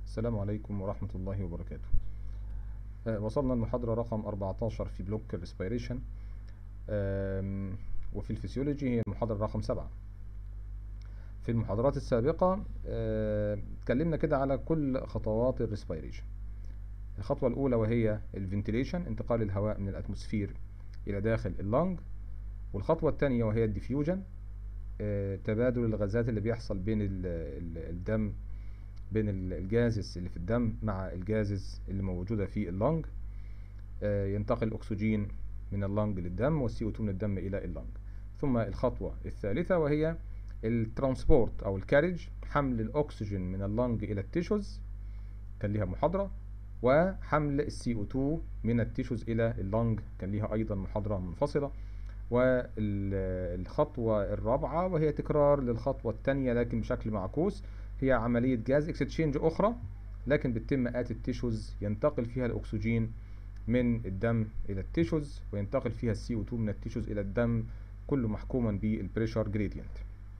السلام عليكم ورحمة الله وبركاته آه، وصلنا المحاضرة رقم 14 في بلوك الريسبيريشن وفي الفسيولوجي هي المحاضرة رقم 7 في المحاضرات السابقة آه، اتكلمنا كده على كل خطوات الريسبيريشن الخطوة الأولى وهي الفنتيليشن انتقال الهواء من الأتموسفير إلى داخل اللنج والخطوة الثانية وهي الديفيوجن آه، تبادل الغازات اللي بيحصل بين ال- ال- الدم بين ال- الجازز اللي في الدم مع الجازز اللي موجودة في اللنج آه، ينتقل الأكسجين من اللنج للدم والسي او 2 من الدم إلى اللنج ثم الخطوة الثالثة وهي الترانسبورت أو الكارج حمل الأكسجين من اللنج إلى التيشوز كان ليها محاضرة وحمل السي او 2 من التيشوز إلى اللنج كان ليها أيضا محاضرة منفصلة والخطوة الرابعة وهي تكرار للخطوة الثانية لكن بشكل معكوس هي عملية جاز اكستشينج أخرى لكن بتتم آت التيشوز ينتقل فيها الأكسجين من الدم إلى التيشوز وينتقل فيها السي او 2 من التيشوز إلى الدم كله محكوما بالبريشر جريدينت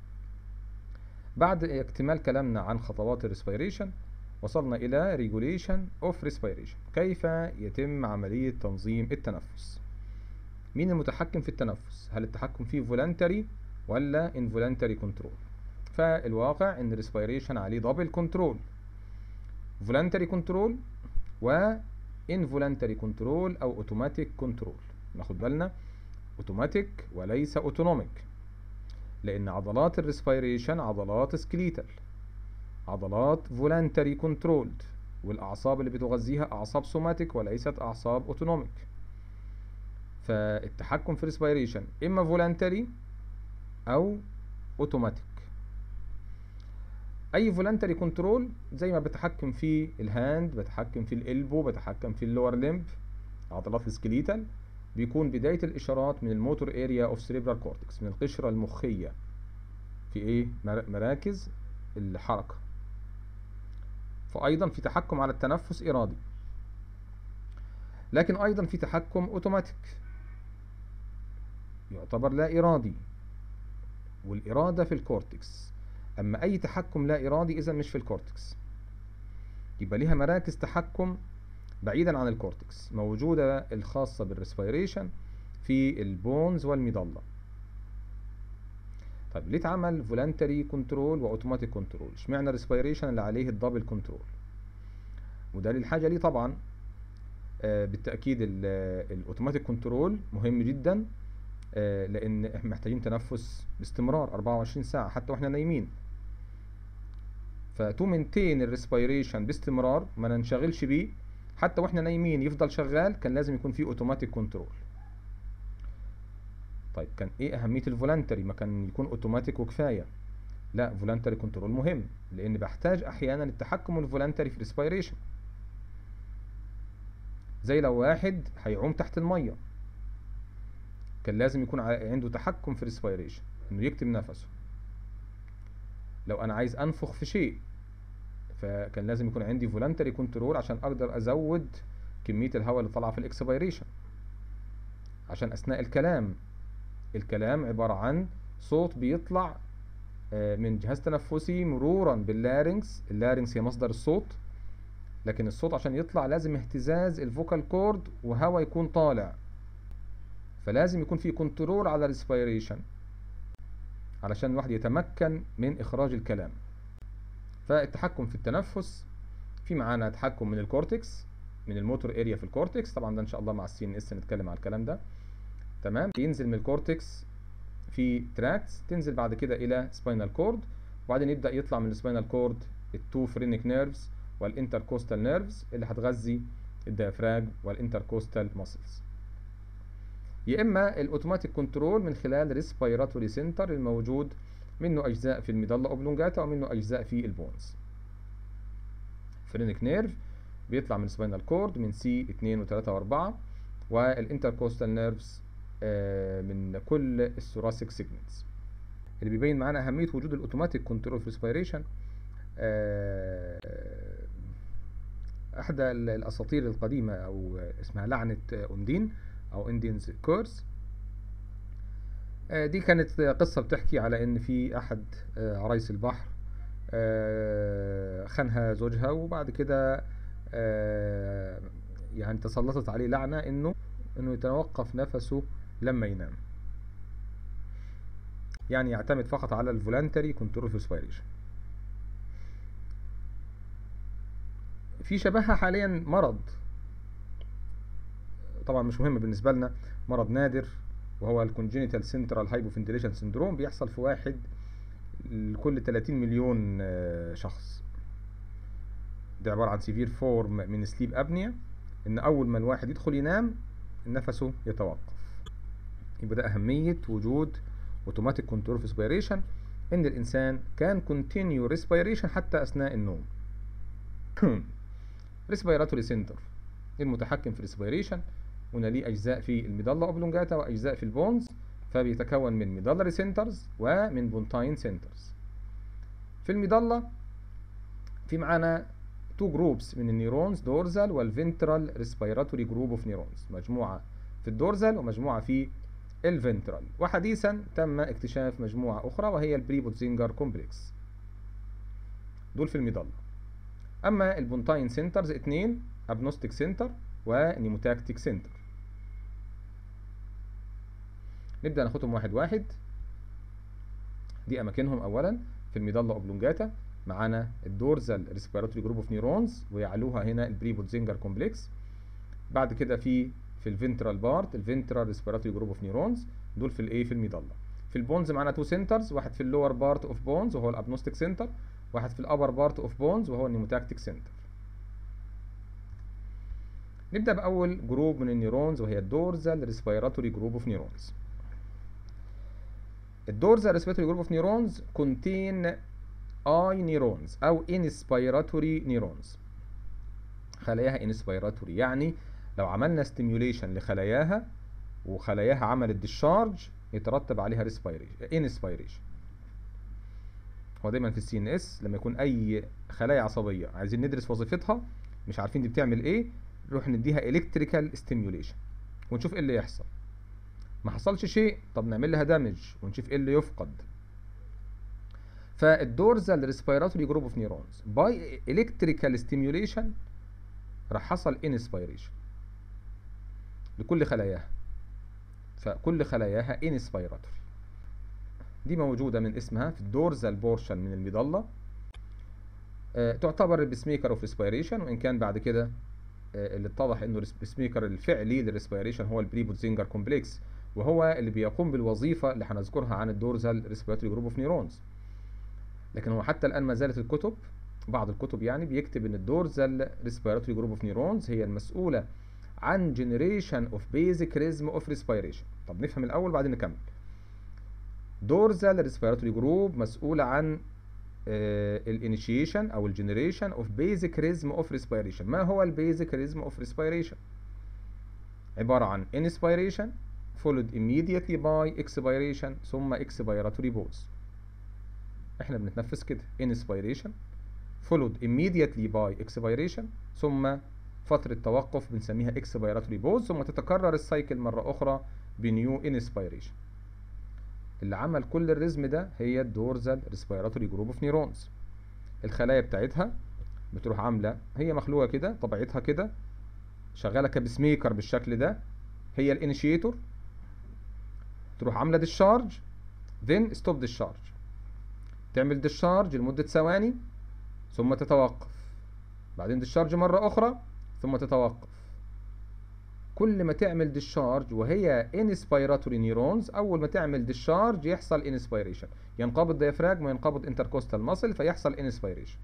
بعد اكتمال كلامنا عن خطوات الريسبيريشن وصلنا إلى ريجوليشن اوف ريسبيريشن كيف يتم عملية تنظيم التنفس مين المتحكم في التنفس هل التحكم فيه فولنتري ولا انفولنتري كنترول فالواقع ان الريسبيريشن عليه دبل كنترول فولنتري كنترول و انفولنتري كنترول او اوتوماتيك كنترول ناخد بالنا اوتوماتيك وليس اوتونوميك لان عضلات الريسبيريشن عضلات سكليتال عضلات فولنتري كنترولد والاعصاب اللي بتغذيها اعصاب سوماتيك وليست اعصاب اوتونوميك فالتحكم في الريسبيريشن اما فولنتري او اوتوماتيك اي فولنتري كنترول زي ما بتحكم في الهاند بتحكم في الالبو بتحكم في اللور ليمب عضلات السكليتال بيكون بداية الإشارات من الموتور اريا اوف سيريبرال كورتكس من القشرة المخية في ايه مر- مراكز الحركة فأيضا في تحكم على التنفس إرادي لكن أيضا في تحكم أوتوماتيك يعتبر لا إرادي والإرادة في الكورتكس أما أي تحكم لا إرادي إذا مش في الكورتكس يبقى ليها مراكز تحكم بعيدا عن الكورتكس موجودة الخاصة بالريسبيريشن في البونز والميدالة طيب ليه اتعمل فولنتري كنترول واوتوماتيك كنترول اشمعنى الريسبيريشن اللي عليه الدبل كنترول وده للحاجة ليه طبعا آه، بالتأكيد الاوتوماتيك كنترول مهم جدا آه، لان احنا محتاجين تنفس باستمرار 24 ساعة حتى واحنا نايمين فتو مينتين الريسبيريشن باستمرار ما ننشغلش بيه حتى واحنا نايمين يفضل شغال كان لازم يكون فيه اوتوماتيك كنترول طيب كان ايه اهمية الفولنتري ما كان يكون اوتوماتيك وكفاية لا فولنتري كنترول مهم لان بحتاج احيانا التحكم الفولنتري في الريسبيريشن زي لو واحد هيعوم تحت المية كان لازم يكون ع- عنده تحكم في الريسبيريشن انه يكتم نفسه لو انا عايز انفخ في شيء فكان لازم يكون عندي فولنتري كنترول عشان اقدر ازود كمية الهواء اللي طالعة في الاكسبيريشن عشان اثناء الكلام الكلام عبارة عن صوت بيطلع آه، من جهاز تنفسي مرورا باللارynx اللارynx هي مصدر الصوت لكن الصوت عشان يطلع لازم اهتزاز الفوكال كورد وهواء يكون طالع فلازم يكون في كنترول على الريسبيريشن علشان الواحد يتمكن من اخراج الكلام فالتحكم في التنفس في معانا تحكم من الكورتكس من الموتور اريا في الكورتكس طبعا ده ان شاء الله مع السي ان اس نتكلم على الكلام ده تمام ينزل من الكورتكس في تراكتس تنزل بعد كده الى سباينال كورد وبعدين يبدا يطلع من السباينال كورد التو فرينك نيرفز والانتركوستال نيرفز اللي هتغذي الديافراج والانتركوستال ماسلز يا اما الاوتوماتيك كنترول من خلال ريسبيراتوري سنتر الموجود منه اجزاء في الميدالا اوبلونجاتا ومنه اجزاء في البونز فرينك نيرف بيطلع من سباينال كورد من سي 2 و3 و4 والانتركوستال نيرفز من كل الثوراسيك سيجمنتس اللي بيبين معانا اهميه وجود الاوتوماتيك كنترول في ريسبيريشن احدى ال- الاساطير القديمه او اسمها لعنه اوندين او اندينز كورس دي كانت قصة بتحكي على ان في احد آه، عرايس البحر آه، خانها زوجها وبعد كده آه، يعني تسلطت عليه لعنة انه انه يتوقف نفسه لما ينام يعني يعتمد فقط على الفولنتري كنترول ريسبيريشن في شبهها حاليا مرض طبعا مش مهم بالنسبة لنا مرض نادر وهو الكونجينيتال سنترال هايبوفنتيليشن سندروم بيحصل في واحد لكل 30 مليون آه، شخص ده عبارة عن سيفير فورم من سليب أبنيا إن أول ما الواحد يدخل ينام نفسه يتوقف يبقى ده أهمية وجود اوتوماتيك كنترول ريسبيريشن إن الإنسان كان كونتينيو ريسبيريشن حتى أثناء النوم ريسبيراتوري سنتر المتحكم في الريسبيريشن قلنا ليه أجزاء في الميدالا أوبلونجاتا وأجزاء في البونز فبيتكون من ميدالري سنترز ومن بونتاين سنترز في الميدالا في معانا تو جروبس من النيورونز دورزال والفنترال ريسبيراتوري جروب اوف نيورونز مجموعة في الدورزال ومجموعة في الفنترال وحديثا تم اكتشاف مجموعة أخرى وهي البريبوتزينجر كومبلكس دول في الميدالا أما البونتاين سنترز اتنين أبنوستيك سنتر ونيموتاكتيك سنتر نبدأ ناخدهم واحد واحد دي أماكنهم أولا في الميدالا أوبلونجاتا معانا الدورزال ريسبيراتوري جروب اوف نيورونز ويعلوها هنا البريبوتزينجر كومبلكس بعد كده في في الفنترال بارت الفنترال ريسبيراتوري جروب اوف نيورونز دول في الايه في الميدالا في البونز معانا تو سنترز واحد في اللور بارت اوف بونز وهو الابنوستيك سنتر واحد في الابر بارت اوف بونز وهو النيموتاكتيك سنتر نبدا باول جروب من النيورونز وهي الدورزال ريسبيراتوري جروب اوف نيورونز الدورزال ريسبيراتوري جروب اوف نيورونز كونتين اي نيورونز او انسبيراتوري نيورونز خلاياها انسبيراتوري يعني لو عملنا ستيميوليشن لخلاياها وخلاياها عملت ديشارج يترتب عليها ريسبيريشن انسبيريشن هو دايما في السي ان اس لما يكون اي خلايا عصبيه عايزين ندرس وظيفتها مش عارفين دي بتعمل ايه نروح نديها الكتريكال ستيميوليشن ونشوف ايه اللي يحصل ما حصلش شيء طب نعمل لها دامج ونشوف ايه اللي يفقد فالدورزال ريسبيراتوري جروب اوف نيورونز باي الكتريكال ستيميوليشن راح حصل انسبيريشن لكل خلاياها فكل خلاياها انسبيراتوري دي موجودة من اسمها في الدورزال بورشن من المظلة أه تعتبر البسميكر اوف ريسبيريشن وان كان بعد كده أه اللي اتضح انه البسميكر الفعلي للريسبيريشن هو البريبوتزينجر كومبلكس وهو اللي بيقوم بالوظيفة اللي هنذكرها عن الدورزال ريسبيراتوري جروب اوف نيورونز لكن هو حتى الآن ما زالت الكتب بعض الكتب يعني بيكتب ان الدورزال ريسبيراتوري جروب اوف نيورونز هي المسؤولة عن generation of basic rhythm of respiration طب نفهم الأول بعدين نكمل دورزال ريسبيراتوري جروب مسؤولة عن الانيشيشن او الجنريشن اوف بيزك ريزم اوف ريسبيريشن ما هو البيزك ريزم اوف ريسبيريشن عبارة عن inspiration followed immediately by expiration ثم expiratory pause احنا بنتنفس كده inspiration followed immediately by expiration ثم فترة توقف بنسميها expiratory pause ثم تتكرر السايكل مرة أخرى بنيو inspiration اللي عمل كل الرزم ده هي الدورزال ريسبيراتوري جروب اوف نيورونز الخلايا بتاعتها بتروح عاملة هي مخلوقة كده طبيعتها كده شغالة كبسميكر بالشكل ده هي الانيشيتور تروح عاملة ديشارج then stop discharge تعمل ديشارج لمدة ثواني ثم تتوقف بعدين ديشارج مرة أخرى ثم تتوقف كل ما تعمل ديشارج وهي انسبيراتوري نيورونز اول ما تعمل ديشارج يحصل انسبيريشن ينقبض ديافراجم وينقبض انتركوستال ماسل فيحصل انسبيريشن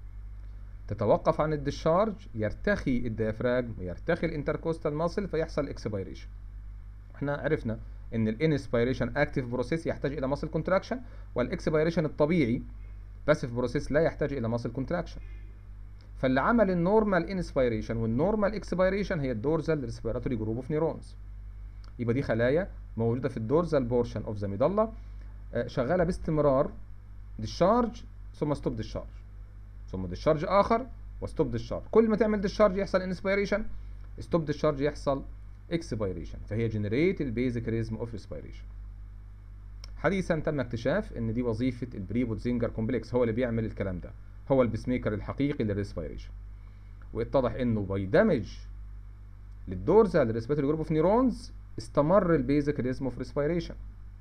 تتوقف عن الديشارج يرتخي الديافراجم ويرتخي الانتركوستال ماسل فيحصل اكسبيريشن احنا عرفنا ان الانسبيريشن اكتيف بروسيس يحتاج الى ماسل كونتراكشن والاكسبيريشن الطبيعي باسيف بروسيس لا يحتاج الى ماسل كونتراكشن فاللي عمل النورمال انسبيريشن والنورمال اكسبيريشن هي الدورزال ريسبيراتوري جروب اوف نيورونز يبقى دي خلايا موجوده في الدورزال بورشن اوف ذا ميدالا شغاله باستمرار ديشارج ثم ستوب ديشارج ثم ديشارج اخر وستوب ديشارج كل ما تعمل ديشارج يحصل انسبيريشن ستوب ديشارج يحصل اكسبيريشن فهي جنريت البيزك ريزم اوف ريسبيريشن حديثا تم اكتشاف ان دي وظيفه البريبوتزينجر كومبلكس هو اللي بيعمل الكلام ده هو البيس ميكر الحقيقي للريسبيريشن واتضح انه بيدمج للدورزال ريسبيراتوري جروب اوف نيورونز استمر البيزك ريزم اوف ريسبيريشن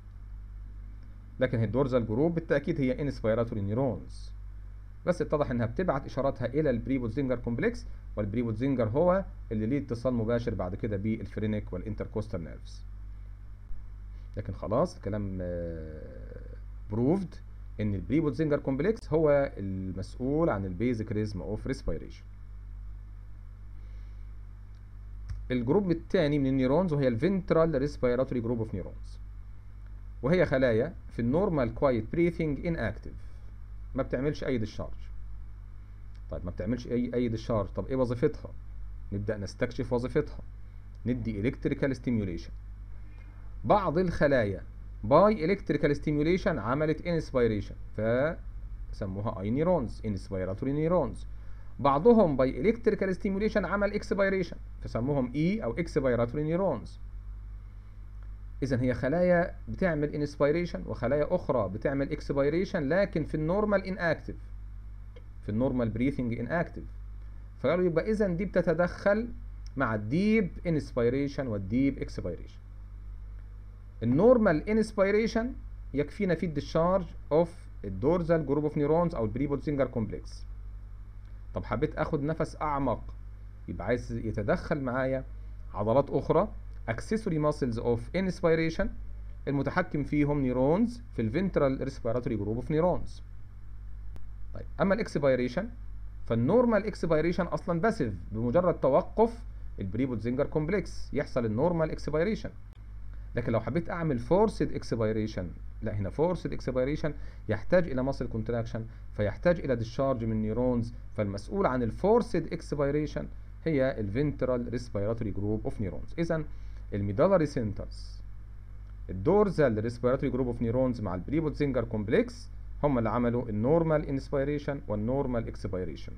لكن الدورزال جروب بالتاكيد هي انسبيراتوري نيورونز بس اتضح انها بتبعت اشاراتها الى البريبوتزينجر كومبلكس والبريبوتزينجر هو اللي ليه اتصال مباشر بعد كده بالفرينيك والانتركوستال نيرفز لكن خلاص الكلام بروفد ان البريبوتزينجر كومبلكس هو المسؤول عن البيزك ريزم اوف ريسبيريشن الجروب الثاني من النيورونز وهي الفنترال ريسبيراتوري جروب اوف نيورونز وهي خلايا في النورمال كوايت بريثنج ان اكتف ما بتعملش اي ديشارج طيب ما بتعملش اي اي ديشارج طب ايه وظيفتها نبدا نستكشف وظيفتها ندي الكتريكال ستيميوليشن بعض الخلايا باي الكتريكال ستيميوليشن عملت انسبيريشن فسموها اي نيرونز انسبيراتوري نيرونز بعضهم باي الكتريكال ستيميوليشن عمل اكسبيريشن فسموهم اي او اكسبيراتوري نيرونز اذا هي خلايا بتعمل انسبيريشن وخلايا اخرى بتعمل اكسبيريشن لكن في النورمال ان اكتف في النورمال بريثنج ان اكتف فقالوا يبقى اذا دي بتتدخل مع الديب انسبيريشن والديب اكسبيريشن النورمال انسبيريشن يكفينا في الديشارج اوف الدورزال جروب اوف نيورونز او البريبوتزينجر كومبلكس طب حبيت اخد نفس اعمق يبقى عايز يتدخل معايا عضلات اخرى accessory muscles of inspiration المتحكم فيهم نيرونز في الفنترال ريسبيراتوري جروب اوف نيرونز طيب اما الاكسبيريشن فالنورمال اكسبيريشن اصلا باسيف بمجرد توقف البريبوتزينجر كومبلكس يحصل النورمال اكسبيريشن لكن لو حبيت اعمل فورسد اكسبيريشن لا هنا فورسد اكسبيريشن يحتاج الى ماسل كونتراكشن فيحتاج الى ديشارج من نيورونز فالمسؤول عن الفورسد اكسبيريشن هي الفنترال ريسبيراتوري جروب اوف نيورونز اذا الميدالاري سنترز الدورزال ريسبيراتوري جروب اوف نيورونز مع البريبوتزينجر كومبلكس هم اللي عملوا النورمال انسبيريشن والنورمال اكسبيريشن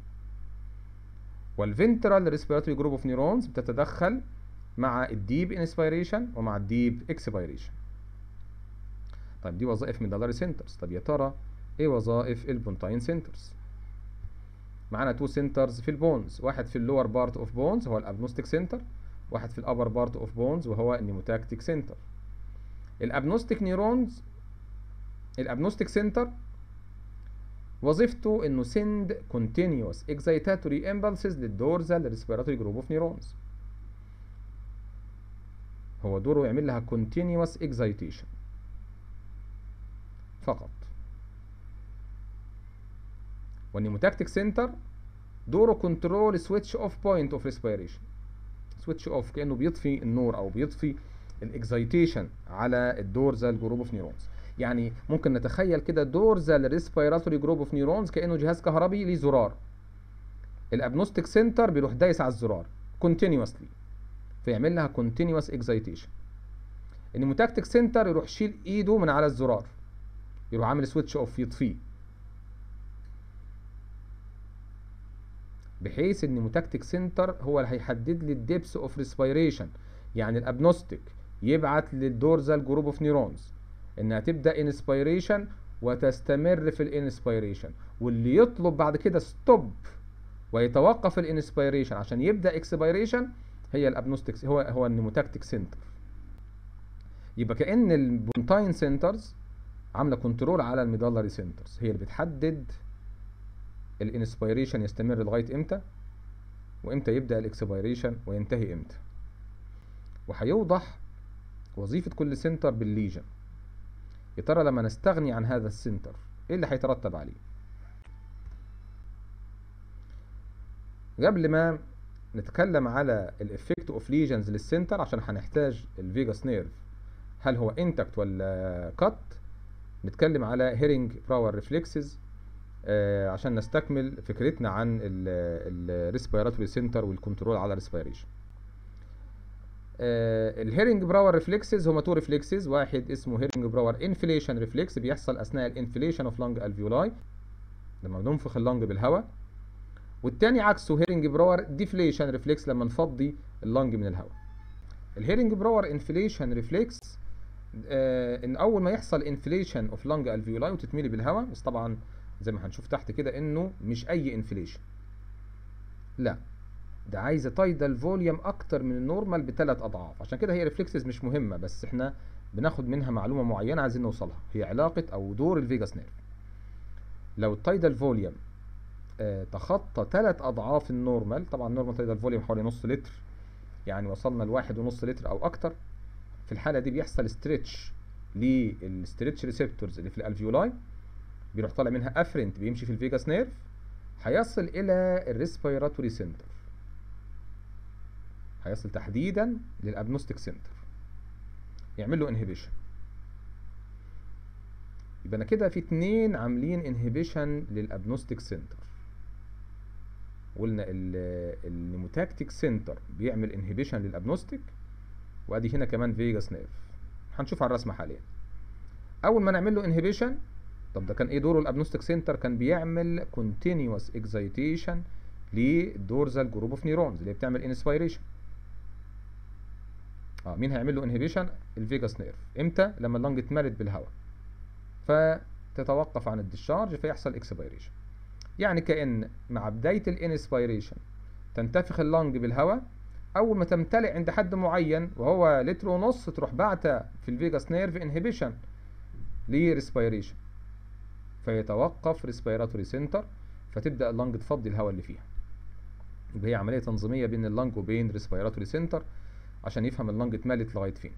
والفنترال ريسبيراتوري جروب اوف نيورونز بتتدخل مع الديب انسبيريشن ومع الديب اكسبيريشن طيب دي وظائف ميدالاري سنترز طب يا ترى ايه وظائف البونتاين سنترز معانا تو سنترز في البونز واحد في اللور بارت اوف بونز هو الابنوستيك سنتر واحد في الابر بارت اوف بونز وهو النيموتاكتيك سنتر الابنوستيك نيورونز الابنوستيك سنتر وظيفته انه send continuous excitatory impulses للدورزال respiratory group of neurons هو دوره يعمل لها continuous excitation فقط والنيموتاكتيك سنتر دوره كنترول سويتش اوف بوينت اوف ريسبيريشن سويتش اوف كانه بيطفي النور او بيطفي الاكزايتيشن على الدورزال جروب اوف نيورونز يعني ممكن نتخيل كده دورزال ريسبيراتوري جروب اوف نيورونز كانه جهاز كهربي ليه زرار الابنوستيك سنتر بيروح دايس على الزرار كونتينيوسلي فيعمل لها كونتينيوس اكزايتيشن النيموتاكتيك سنتر يروح شيل ايده من على الزرار يروح عامل سويتش اوف يطفيه بحيث ان متكتيك سنتر هو اللي هيحدد لي الديبس اوف ريسبيريشن يعني الابنوستيك يبعت للدورزال جروب اوف نيورونز انها تبدا انسبيريشن وتستمر في الانسبيريشن واللي يطلب بعد كده ستوب ويتوقف الانسبيريشن عشان يبدا اكسبيريشن هي الابنوستيك هو هو النيموتاكتيك سنتر يبقى كان البونتاين سنترز عامله كنترول على الميدالري سنترز هي اللي بتحدد الانسبيريشن يستمر لغايه امتى وامتى يبدا الاكسبيريشن وينتهي امتى وهيوضح وظيفه كل سنتر بالليجن يا ترى لما نستغني عن هذا السنتر ايه اللي هيترتب عليه قبل ما نتكلم على الافكت اوف ليجنز للسنتر عشان هنحتاج الفيجاس نيرف هل هو انتكت ولا كات نتكلم على هيرنج باور ريفلكسز آه عشان نستكمل فكرتنا عن الريسبيراتوري سنتر والكنترول على الريسبيريشن آه الهيرنج براور ريفلكسز هما تو ريفلكسز واحد اسمه هيرنج براور انفليشن ريفلكس بيحصل اثناء الانفليشن اوف لانج الفيولاي لما بننفخ اللنج بالهواء والتاني عكسه هيرنج براور ديفليشن ريفلكس لما نفضي اللنج من الهواء الهيرنج براور انفليشن ريفلكس آه ان اول ما يحصل انفليشن اوف لانج الفيولاي وتتملي بالهواء بس طبعا زي ما هنشوف تحت كده انه مش اي انفليشن لا ده عايزه تايدال فوليوم اكتر من النورمال بثلاث اضعاف عشان كده هي ريفلكسز مش مهمه بس احنا بناخد منها معلومه معينه عايزين نوصلها هي علاقه او دور الفيجاس نيرف لو التايدال فوليوم آه تخطى ثلاث اضعاف النورمال طبعا النورمال تايدال فوليوم حوالي نص لتر يعني وصلنا لواحد ونص لتر او اكتر في الحاله دي بيحصل ستريتش للستريتش ريسبتورز اللي في الالفيولاي بيروح طالع منها افرنت بيمشي في الفيجاس نيرف هيصل الى الريسبيراتوري سنتر هيصل تحديدا للابنوستيك سنتر يعمل له انهبيشن يبقى انا كده في اتنين عاملين انهبيشن للابنوستيك سنتر قلنا النيموتاكتيك سنتر بيعمل انهبيشن للابنوستيك وادي هنا كمان فيجاس نيرف هنشوف على الرسمه حاليا اول ما نعمل له انهبيشن طب ده كان ايه دوره الابنوستيك سنتر كان بيعمل كونتينيوس اكزايتيشن للدورزال جروب اوف نيورونز اللي بتعمل انسبيريشن اه مين هيعمل له انهبيشن الفيجاس نيرف امتى لما اللنج اتملت بالهواء فتتوقف عن الديشارج فيحصل اكسبيريشن يعني كأن مع بداية الانسبيريشن تنتفخ اللنج بالهواء اول ما تمتلئ عند حد معين وهو لتر ونص تروح بعتة في الفيجاس نيرف انهبيشن لريسبيريشن فيتوقف ريسبيراتوري سنتر فتبدا اللنج تفضي الهواء اللي فيها يبقى هي عمليه تنظيميه بين اللنج وبين ريسبيراتوري سنتر عشان يفهم اللنج اتملت لغايه فين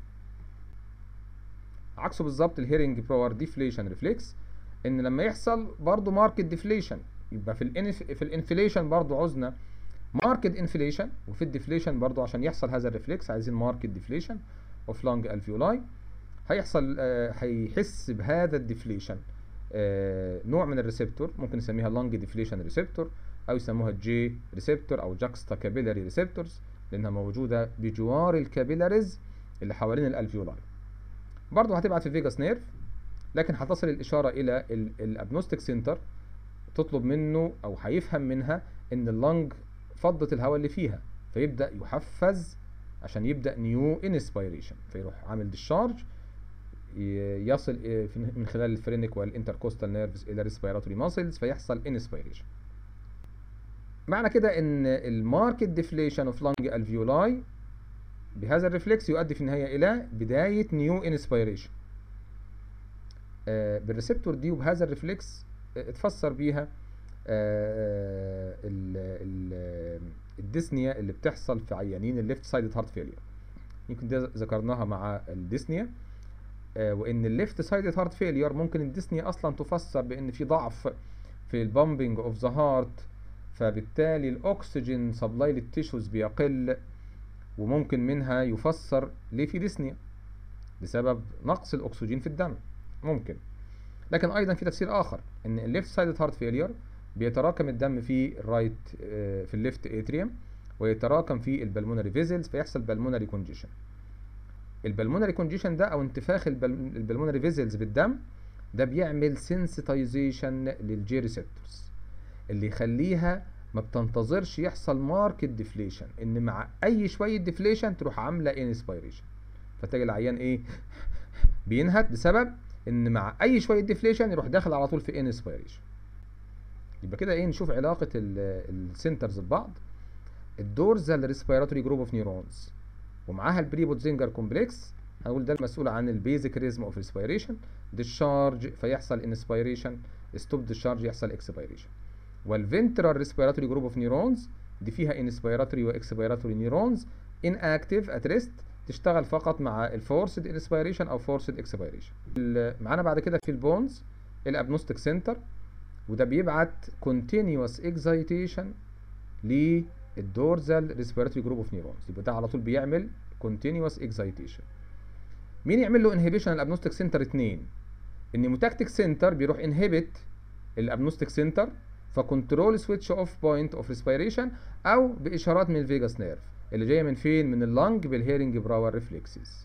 عكسه بالظبط الهيرنج باور ديفليشن ريفلكس ان لما يحصل برضه ماركت ديفليشن يبقى في الانف في الانفليشن برضه عوزنا ماركت انفليشن وفي الديفليشن برضه عشان يحصل هذا الريفلكس عايزين ماركت ديفليشن اوف لانج الفيولاي هيحصل آه هيحس بهذا الديفليشن آه نوع من الريسبتور ممكن نسميها لانج ديفليشن ريسبتور او يسموها جي ريسبتور او جاكستا كابيلاري ريسبتورز لانها موجوده بجوار الكابيلاريز اللي حوالين الالفيولاي برضه هتبعت في فيجاس نيرف لكن هتصل الاشاره الى الابنوستيك سنتر تطلب منه او هيفهم منها ان اللنج فضت الهواء اللي فيها فيبدا يحفز عشان يبدا نيو انسبيريشن فيروح عامل ديشارج يصل من خلال الفرينك والانتركوستال نيرفز الى ريسبيراتوري ماسلز فيحصل انسبيريشن معنى كده ان الماركت ديفليشن اوف لانج الفيولاي بهذا الريفلكس يؤدي في النهايه الى بدايه نيو انسبيريشن آه بالريسبتور دي وبهذا الريفلكس آه اتفسر بيها آه الديسنيا اللي بتحصل في عيانين الليفت سايد هارت فيلير يمكن ده ذكرناها مع الديسنيا وان الليفت سايد هارت فيلير ممكن الديسنيا اصلا تفسر بان في ضعف في البامبنج اوف ذا هارت فبالتالي الاكسجين سبلاي للتيشوز بيقل وممكن منها يفسر ليه في ديسنيا بسبب نقص الاكسجين في الدم ممكن لكن ايضا في تفسير اخر ان الليفت سايد هارت فيلير بيتراكم الدم في الرايت في الليفت اتريوم ويتراكم في البلمونري فيزلز فيحصل بالمونري كونجيشن البلمونري كونجيشن ده او انتفاخ البلمونري فيزلز بالدم ده بيعمل سنسيتايزيشن للجي ريسبتورز اللي يخليها ما بتنتظرش يحصل ماركت ديفليشن ان مع اي شويه ديفليشن تروح عامله انسبيريشن فتلاقي العيان ايه بينهت بسبب ان مع اي شويه ديفليشن يروح داخل على طول في انسبيريشن يبقى كده ايه نشوف علاقه السنترز ببعض الدورزال ريسبيراتوري جروب اوف نيورونز ومعاها البريبوتزينجر كومبلكس هنقول ده المسؤول عن البيزك ريزم اوف ريسبيريشن ديشارج فيحصل انسبيريشن ستوب ديشارج يحصل اكسبيريشن والفنترال ريسبيراتوري جروب اوف نيورونز دي فيها انسبيراتوري واكسبيراتوري نيورونز ان اكتيف ات ريست تشتغل فقط مع الفورسد انسبيريشن او فورسد اكسبيريشن معانا بعد كده في البونز الابنوستيك سنتر وده بيبعت continuous excitation للدورزال ريسبيراتوري جروب اوف نيورونز يبقى ده على طول بيعمل continuous excitation مين يعمل له انهبيشن الابنوستيك سنتر 2 النيموتاكتيك سنتر بيروح انهبت الابنوستيك سنتر فكنترول سويتش اوف بوينت اوف ريسبيريشن او باشارات من الفيجاس نيرف اللي جايه من فين من اللنج بالهيرنج براور ريفلكسز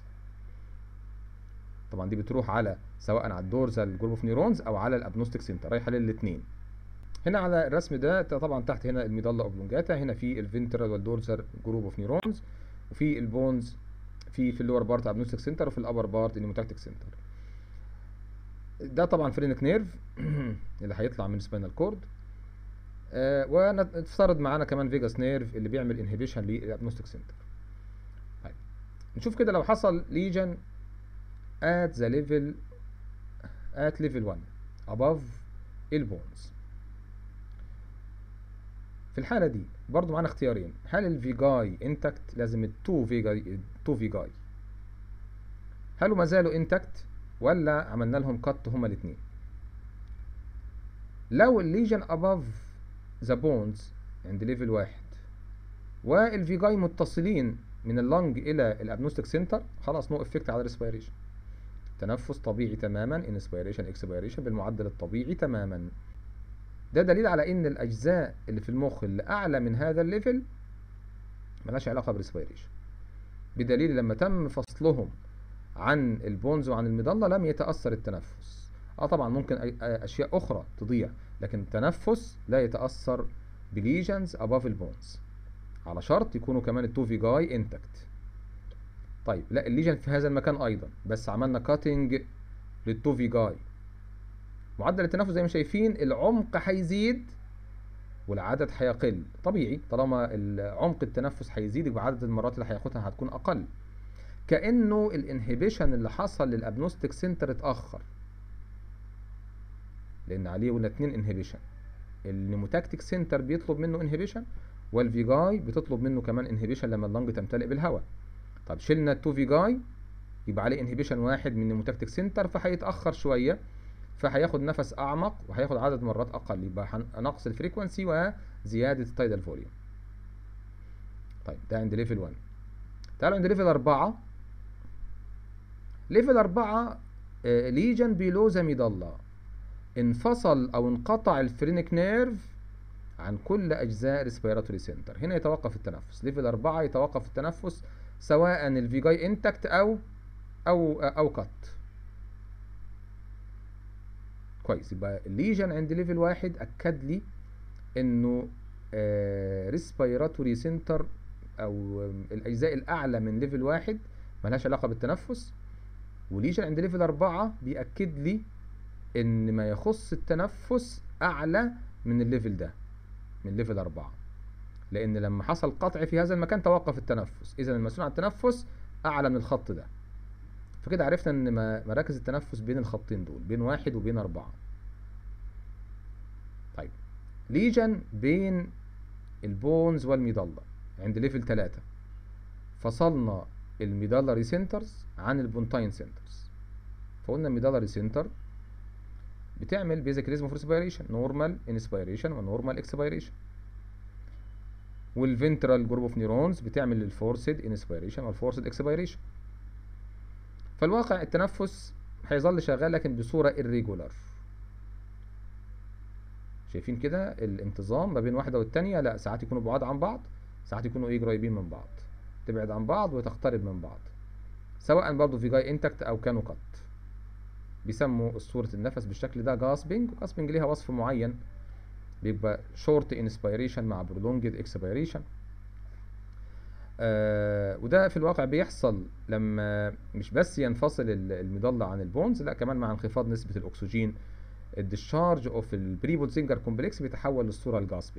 طبعا دي بتروح على سواء على الدورزال جروب اوف نيورونز او على الابنوستيك سنتر رايحه للاثنين هنا على الرسم ده طبعا تحت هنا الميدالا اوبلونجاتا هنا في الفنترال والدورزال جروب اوف نيورونز وفي البونز في في اللور بارت ابنوستيك سنتر وفي الابر بارت النيموتاكتيك سنتر ده طبعا فرينك نيرف اللي هيطلع من سباينال كورد آه ونفترض معانا كمان فيجاس نيرف اللي بيعمل انهبيشن للابنوستيك سنتر طيب نشوف كده لو حصل ليجن at the level at level 1 above البونز في الحالة دي برضو معانا اختيارين هل الفيجاي انتكت لازم التو فيجاي التو فيجاي هل ما زالوا انتكت ولا عملنا لهم كت هما الاثنين لو الليجن above ذا بونز عند ليفل واحد والفيجاي متصلين من اللنج الى الابنوستيك سنتر خلاص نو افكت على الريسبيريشن تنفس طبيعي تماما انسبيريشن اكسبيريشن بالمعدل الطبيعي تماما ده دليل على ان الاجزاء اللي في المخ اللي اعلى من هذا الليفل ملهاش علاقه بالريسبيريشن بدليل لما تم فصلهم عن البونز وعن المظله لم يتاثر التنفس اه طبعا ممكن اشياء اخرى تضيع لكن التنفس لا يتاثر بليجنز اباف البونز على شرط يكونوا كمان التو فيجاي انتكت طيب لا الليجن في هذا المكان ايضا بس عملنا كاتنج للتو فيجاي معدل التنفس زي ما شايفين العمق هيزيد والعدد هيقل طبيعي طالما عمق التنفس هيزيد يبقى عدد المرات اللي هياخدها هتكون اقل كانه الانهبيشن اللي حصل للابنوستيك سنتر اتاخر لان عليه قلنا اتنين انهبيشن النيموتاكتيك سنتر بيطلب منه انهبيشن والفيجاي بتطلب منه كمان انهبيشن لما اللنج تمتلئ بالهواء طب شلنا التو فيجاي يبقى عليه انهبيشن واحد من النيموتاكتيك سنتر فهيتاخر شويه فهياخد نفس اعمق وهياخد عدد مرات اقل يبقى نقص الفريكونسي وزياده التايدال فوليوم طيب ده عند ليفل 1 تعالوا عند ليفل 4 ليفل 4 ليجن بيلو ذا ميدالا انفصل او انقطع الفرينك نيرف عن كل اجزاء ريسبيراتوري سنتر هنا يتوقف التنفس ليفل 4 يتوقف التنفس سواء الفيجاي انتكت او او او كات كويس يبقى الليجن عند ليفل واحد اكد لي انه ريسبيراتوري سنتر او الاجزاء الاعلى من ليفل واحد ملهاش علاقه بالتنفس وليجن عند ليفل أربعة بيأكد لي ان ما يخص التنفس اعلى من الليفل ده من ليفل أربعة لان لما حصل قطع في هذا المكان توقف التنفس اذا المسؤول عن التنفس اعلى من الخط ده فكده عرفنا ان مراكز التنفس بين الخطين دول بين واحد وبين أربعة طيب ليجن بين البونز والميدالا عند ليفل تلاتة فصلنا الميدالاري سنترز عن البونتاين سنترز فقلنا الميدالاري سنتر بتعمل بيزك ريزم اوف ريسبيريشن نورمال انسبيريشن ونورمال اكسبيريشن والفنترال جروب اوف نيورونز بتعمل الفورسد انسبيريشن والفورسد اكسبيريشن فالواقع التنفس هيظل شغال لكن بصوره irregular شايفين كده الانتظام ما بين واحده والتانيه لا ساعات يكونوا بعاد عن بعض ساعات يكونوا ايه قريبين من بعض تبعد عن بعض وتقترب من بعض سواء برضه في جاي انتكت او كانوا قط بيسموا صورة النفس بالشكل ده جاسبنج جاسبنج ليها وصف معين بيبقى شورت انسبيريشن مع برولونجد اكسبيريشن آه وده في الواقع بيحصل لما مش بس ينفصل المضلع عن البونز لا كمان مع انخفاض نسبة الاكسجين الديشارج اوف البريبولزينجر كومبلكس بيتحول للصورة الجاسبنج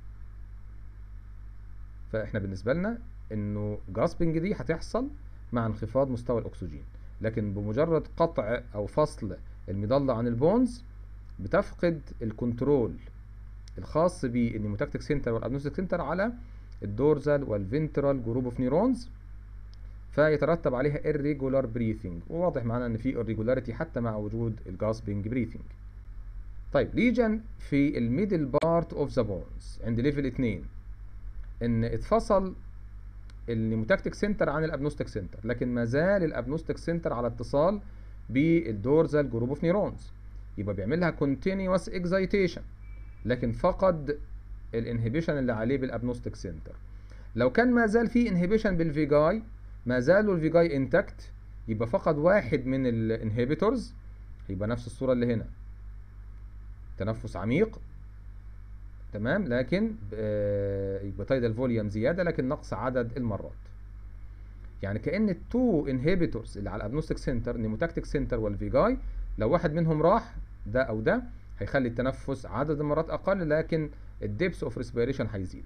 فاحنا بالنسبة لنا انه جاسبنج دي هتحصل مع انخفاض مستوى الاكسجين لكن بمجرد قطع او فصل المضلة عن البونز بتفقد الكنترول الخاص بالنيموتاكتيك سنتر والابنوستيك سنتر على الدورزال والفنترال جروب اوف نيورونز فيترتب عليها irregular breathing وواضح معانا ان في irregularity حتى مع وجود الجاسبنج breathing طيب ليجن في الميدل بارت اوف ذا بونز عند ليفل 2 ان اتفصل النيموتاكتيك سنتر عن الابنوستيك سنتر لكن ما زال الابنوستيك سنتر على اتصال بالدورزال جروب اوف نيورونز يبقى بيعمل لها continuous excitation لكن فقد الانهبيشن اللي عليه بالابنوستيك سنتر لو كان ما زال في انهبيشن بالفيجاي ما زالوا الفيجاي انتكت يبقى فقد واحد من الانهبيتورز يبقى نفس الصوره اللي هنا تنفس عميق تمام لكن يبقى تايدال فوليوم زياده لكن نقص عدد المرات يعني كأن التو انهبيتورز اللي على الابنوستيك سنتر النيموتاكتيك سنتر والفيجاي لو واحد منهم راح ده او ده هيخلي التنفس عدد المرات اقل لكن الديبس اوف ريسبيريشن هيزيد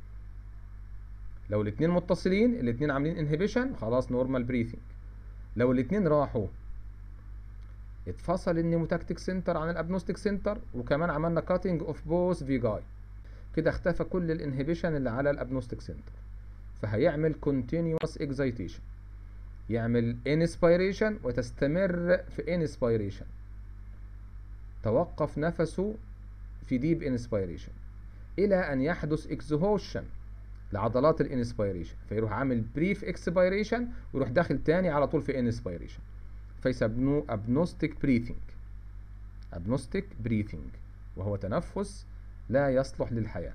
لو الاثنين متصلين الاثنين عاملين انهبيشن خلاص نورمال بريثنج لو الاثنين راحوا اتفصل النيموتاكتيك سنتر عن الابنوستيك سنتر وكمان عملنا كاتنج اوف بوث فيجاي كده اختفى كل الانهبيشن اللي على الابنوستيك سنتر فهيعمل continuous excitation يعمل inspiration وتستمر في inspiration توقف نفسه في deep inspiration إلى أن يحدث exhaustion لعضلات الانسبيريشن فيروح عامل brief expiration ويروح داخل تاني على طول في inspiration فيسموه agnostic breathing agnostic breathing وهو تنفس لا يصلح للحياة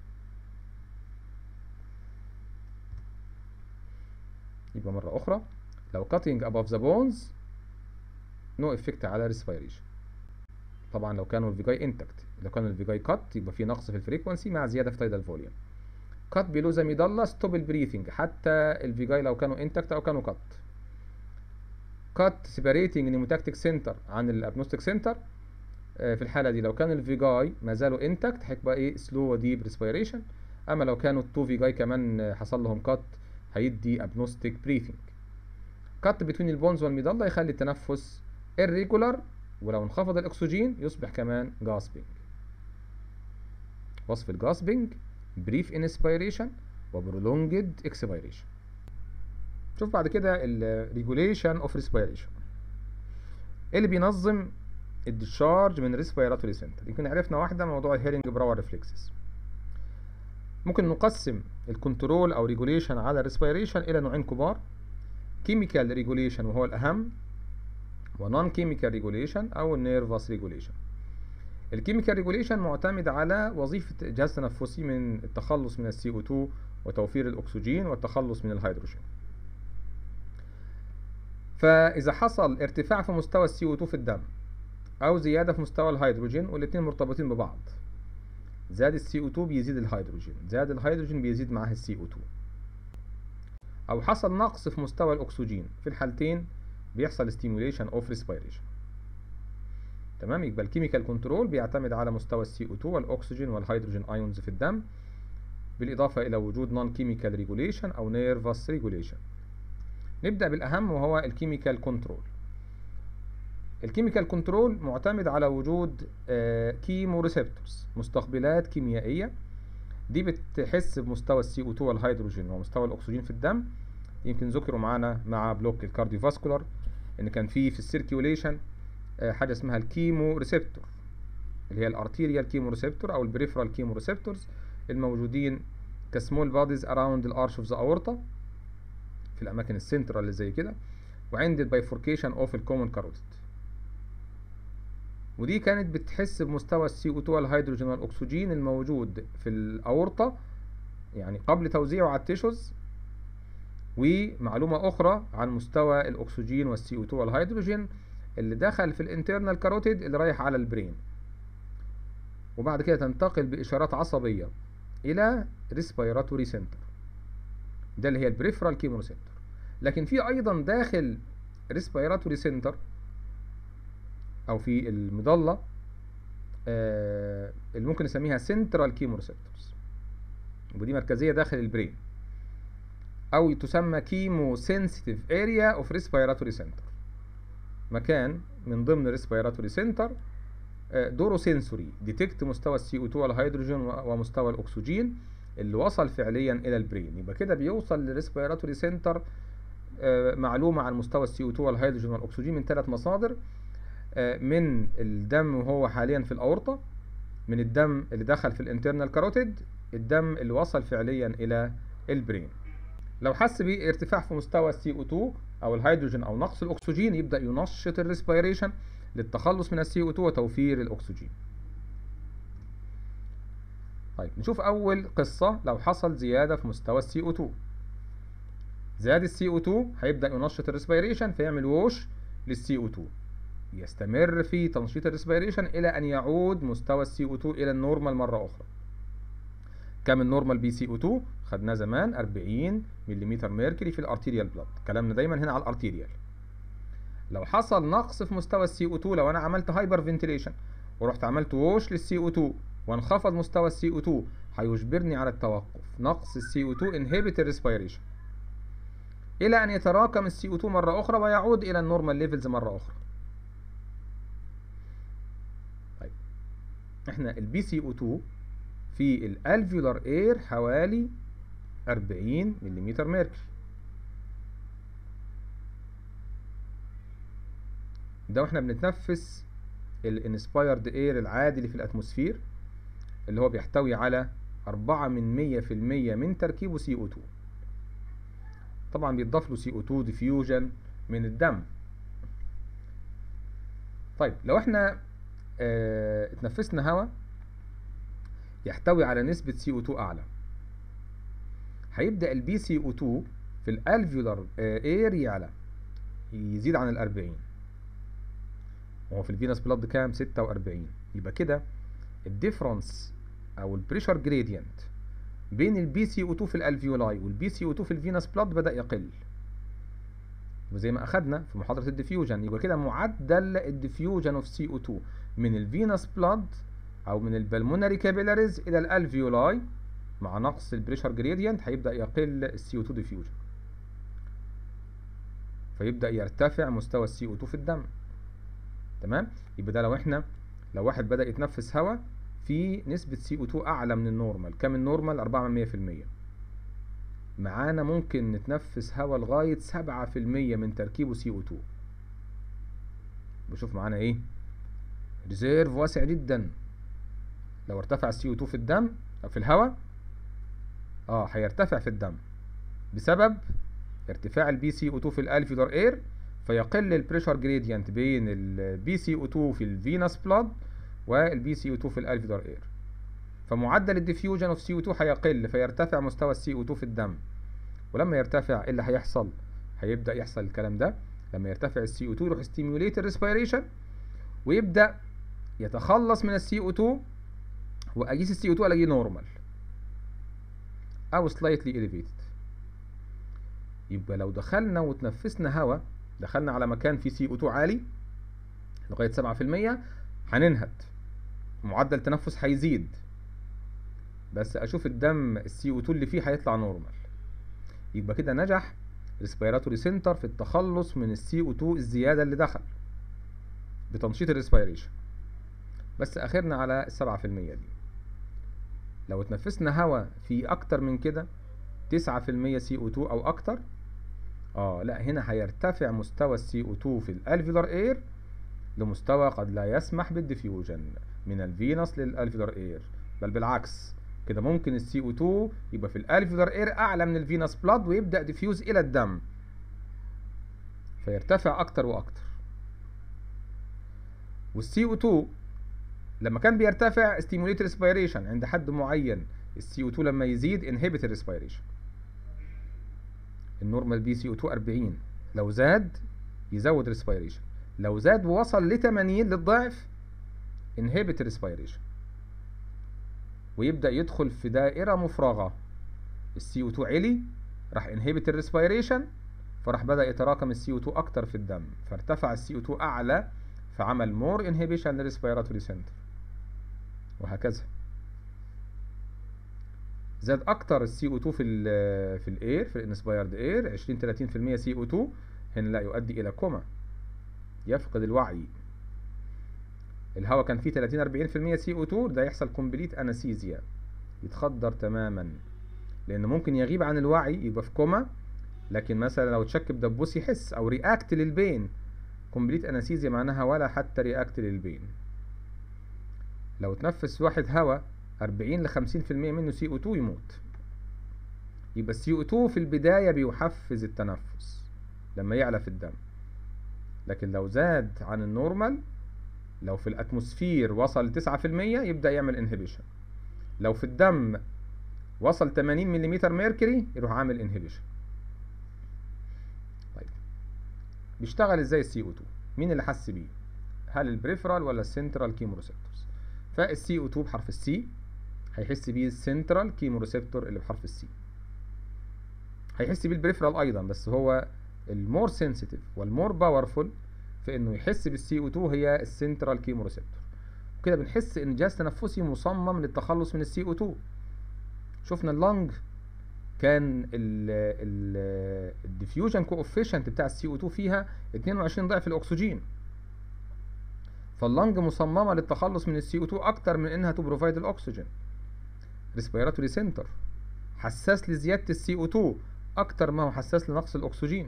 يبقى مرة أخرى لو cutting above the bones no effect على respiration طبعا لو كانوا الفيجاي انتكت لو كان الفيجاي كات يبقى في نقص في الفريكونسي مع زيادة في تايدال فوليوم كات بيلو ذا ميدالا ستوب البريثنج حتى الفيجاي لو كانوا انتكت او كانوا كات كات سيبريتنج نيموتاكتيك سنتر عن الابنوستيك سنتر في الحالة دي لو كان الفيجاي ما زالوا انتكت هيبقى ايه سلو وديب ريسبيريشن اما لو كانوا التو فيجاي كمان حصل لهم كات هيدي ابنوستيك بريثنج كات بين البونز والميدالا يخلي التنفس irregular ولو انخفض الاكسجين يصبح كمان جاسبنج وصف الجاسبنج بريف انسبيريشن وبرولونجد اكسبيريشن شوف بعد كده الريجوليشن اوف ريسبيريشن اللي بينظم الديشارج من ريسبيراتوري سنتر يمكن عرفنا واحده موضوع الهيرنج براور ريفلكسز ممكن نقسم الكنترول او ريجوليشن على الريسبيريشن الى نوعين كبار كيميكال ريجوليشن وهو الاهم ونون كيميكال ريجوليشن او النيرفس ريجوليشن الكيميكال ريجوليشن معتمد على وظيفة الجهاز التنفسي من التخلص من السي او 2 وتوفير الاكسجين والتخلص من الهيدروجين فاذا حصل ارتفاع في مستوى السي او 2 في الدم او زيادة في مستوى الهيدروجين والاثنين مرتبطين ببعض زاد السي او 2 بيزيد الهيدروجين زاد الهيدروجين بيزيد معاه السي او 2 او حصل نقص في مستوى الاكسجين في الحالتين بيحصل stimulation of respiration تمام يبقى الكيميكال كنترول بيعتمد على مستوى السي او 2 والاكسجين والهيدروجين ايونز في الدم بالاضافه الى وجود نون كيميكال ريجوليشن او نيرفس ريجوليشن نبدا بالاهم وهو الكيميكال كنترول الكيميكال كنترول معتمد على وجود كيمو ريسبتورز مستقبلات كيميائيه دي بتحس بمستوى السي او 2 والهيدروجين ومستوى الاكسجين في الدم يمكن ذكروا معانا مع بلوك الكارديوفاسكولار ان كان في في السيركيوليشن حاجه اسمها الكيمو ريسبتور اللي هي الارتيريال كيمو ريسبتور او البريفرال كيمو ريسبتورز الموجودين كسمول باديز اراوند الارش اوف ذا اورتا في الاماكن السنترال اللي زي كده وعند البايفوركيشن اوف الكومن كاروتيد ودي كانت بتحس بمستوى السي او 2 والهيدروجين والاكسجين الموجود في الاورطه يعني قبل توزيعه على التيشوز ومعلومة أخرى عن مستوى الأكسجين والسي او 2 والهيدروجين اللي دخل في الانترنال كاروتيد اللي رايح على البرين وبعد كده تنتقل بإشارات عصبية إلى ريسبيراتوري سنتر ده اللي هي البريفرال كيموسنتر لكن في أيضا داخل ريسبيراتوري سنتر أو في المظلة آه اللي ممكن نسميها سنترال كيموريسبتورز ودي مركزية داخل البرين او تسمى كيمو سنسيتيف اريا اوف ريسبيراتوري سنتر مكان من ضمن ريسبيراتوري سنتر دوره سنسوري ديتكت مستوى السي او 2 والهيدروجين ومستوى الاكسجين اللي وصل فعليا الى البرين يبقى كده بيوصل للريسبيراتوري سنتر معلومه عن مستوى السي او 2 والهيدروجين والاكسجين من ثلاث مصادر من الدم وهو حاليا في الاورطه من الدم اللي دخل في الانترنال كاروتيد الدم اللي وصل فعليا الى البرين لو حس بارتفاع في مستوى السي او 2 او الهيدروجين او نقص الاكسجين يبدا ينشط الريسبيريشن للتخلص من السي او 2 وتوفير الاكسجين طيب نشوف اول قصه لو حصل زياده في مستوى السي او 2 زاد السي او 2 هيبدا ينشط الريسبيريشن فيعمل ووش للسي او 2 يستمر في تنشيط الريسبيريشن الى ان يعود مستوى السي او 2 الى النورمال مره اخرى كام النورمال بي سي او 2 خدناه زمان 40 ملم ميركوري في الارتيريال بلاد كلامنا دايما هنا على الارتيريال لو حصل نقص في مستوى السي او 2 لو انا عملت هايبر فنتيليشن ورحت عملت ووش للسي او 2 وانخفض مستوى السي او 2 هيجبرني على التوقف نقص السي او 2 انهبت الريسبيريشن الى ان يتراكم السي او 2 مره اخرى ويعود الى النورمال ليفلز مره اخرى طيب احنا البي سي او 2 في الالفيولار اير حوالي 40 ملم ميركوري ده واحنا بنتنفس الانسبايرد اير العادي اللي في الاتموسفير اللي هو بيحتوي على 4 من 100% من تركيبه سي او 2 طبعا بيتضاف له سي او 2 ديفيوجن من الدم طيب لو احنا اه اتنفسنا هواء يحتوي على نسبة سي او 2 اعلى هيبدأ البي سي او 2 في الالفيولار اير يعلى يزيد عن الأربعين وهو في الفينس بلاد كام 46 يبقى كده الديفرنس او البريشر جريدينت بين البي سي او 2 في الالفيولاي والبي سي او 2 في الفينس بلاد بدا يقل وزي ما اخدنا في محاضره الديفيوجن يبقى كده معدل الديفيوجن اوف سي او 2 من الفينس بلاد او من البلمونري كابيلاريز الى الالفيولاي مع نقص البريشر جريدينت هيبدا يقل السي او 2 ديفيوجن فيبدا يرتفع مستوى السي او 2 في الدم تمام يبقى ده لو احنا لو واحد بدا يتنفس هواء في نسبة سي او 2 أعلى من النورمال كام النورمال 4 من 100% معانا ممكن نتنفس هواء لغاية 7% من تركيبه سي او 2 بشوف معانا ايه ريزيرف واسع جدا لو ارتفع السي او 2 في الدم أو في الهواء اه هيرتفع في الدم بسبب ارتفاع البي سي او 2 في الالفيولار اير فيقل البريشر جريدينت بين البي سي او 2 في الفينس بلاد والبي سي او 2 في الالفيولار اير فمعدل الديفيوجن اوف سي او 2 هيقل فيرتفع مستوى السي او 2 في الدم ولما يرتفع ايه اللي هيحصل هيبدا يحصل الكلام ده لما يرتفع السي او 2 يروح ستيميوليت الريسبيريشن ويبدا يتخلص من السي او 2 واقيس السي او 2 الاقيه نورمال او سلايتلي اليفيتد يبقى لو دخلنا وتنفسنا هواء دخلنا على مكان فيه سي او 2 عالي لغايه 7% هننهد معدل التنفس هيزيد بس اشوف الدم السي او 2 اللي فيه هيطلع نورمال يبقى كده نجح ريسبيراتوري سنتر في التخلص من السي او 2 الزياده اللي دخل بتنشيط الريسبيريشن بس اخرنا على السبعة في المية دي لو اتنفسنا هواء في اكتر من كده تسعة في المية سي او 2 او اكتر اه لا هنا هيرتفع مستوى السي او 2 في الالفيولار اير لمستوى قد لا يسمح بالديفيوجن من الفينس للالفيولار اير بل بالعكس كده ممكن السي او 2 يبقى في الالفيولار اير اعلى من الفينس بلاد ويبدا ديفيوز الى الدم فيرتفع اكتر واكتر والسي او 2 لما كان بيرتفع ستيموليت ريسبيريشن عند حد معين السي او 2 لما يزيد انهبت الريسبيريشن النورمال بي سي او 2 40 لو زاد يزود ريسبيريشن لو زاد ووصل ل 80 للضعف انهبت الريسبيريشن ويبدا يدخل في دائره مفرغه السي او 2 علي راح انهبت الريسبيريشن فراح بدا يتراكم السي او 2 اكتر في الدم فارتفع السي او 2 اعلى فعمل مور انهبيشن للريسبيراتوري سنتر وهكذا زاد اكتر السي او 2 في ال في الاير في الانسبايرد اير 20 30% سي او 2 هنا لا يؤدي الى كوما يفقد الوعي الهواء كان فيه 30 40% سي او 2 ده يحصل كومبليت انستيزيا يتخدر تماما لان ممكن يغيب عن الوعي يبقى في كوما لكن مثلا لو تشك بدبوس يحس او رياكت للبين كومبليت انستيزيا معناها ولا حتى رياكت للبين لو تنفس واحد هواء 40 ل 50% منه سي او 2 يموت يبقى السي او 2 في البداية بيحفز التنفس لما يعلى في الدم لكن لو زاد عن النورمال لو في الاتموسفير وصل 9% يبدأ يعمل انهبيشن لو في الدم وصل 80 ملم ميركوري يروح عامل انهبيشن طيب بيشتغل ازاي السي او 2 مين اللي حس بيه هل البريفرال ولا السنترال كيموروسيبتورز فالسي او 2 بحرف السي هيحس بيه السنترال كيموريسبتور اللي بحرف السي هيحس بيه البريفرال ايضا بس هو المور سنسيتيف والمور باورفول في انه يحس بالسي او 2 هي السنترال كيموريسبتور وكده بنحس ان الجهاز التنفسي مصمم للتخلص من السي او 2 شفنا اللنج كان الديفيوجن كوفيشنت بتاع السي او 2 فيها 22 ضعف الاكسجين فاللنج مصممه للتخلص من السي او 2 اكتر من انها تبروفايد الاكسجين ريسبيراتوري سنتر حساس لزياده السي او 2 اكتر ما هو حساس لنقص الاكسجين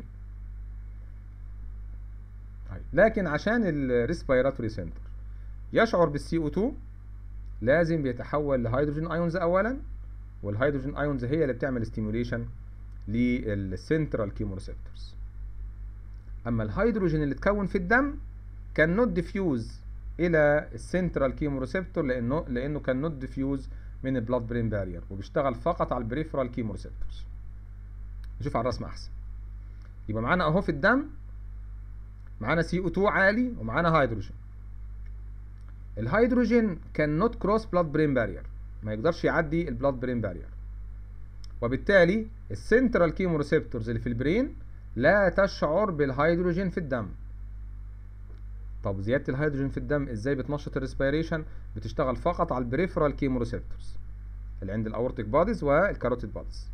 لكن عشان الريسبيراتوري سنتر يشعر بالسي او 2 لازم بيتحول لهيدروجين ايونز اولا والهيدروجين ايونز هي اللي بتعمل ستيموليشن للسنترال كيموريسبتورز اما الهيدروجين اللي اتكون في الدم كان نوت ديفيوز الى السنترال كيموريسبتور لانه لانه كان نوت ديفيوز من البلاد برين بارير وبيشتغل فقط على البريفرال كيموريسبتورز نشوف على الرسم احسن يبقى معانا اهو في الدم معانا سي او 2 عالي ومعانا هيدروجين الهيدروجين كان نوت كروس بلاد برين بارير ما يقدرش يعدي البلاد برين بارير وبالتالي السنترال كيموريسبتورز اللي في البرين لا تشعر بالهيدروجين في الدم طب زياده الهيدروجين في الدم ازاي بتنشط الريسبيريشن بتشتغل فقط على البريفرال كيموريسبتورز اللي عند الاورتيك باديز والكاروتيد باديز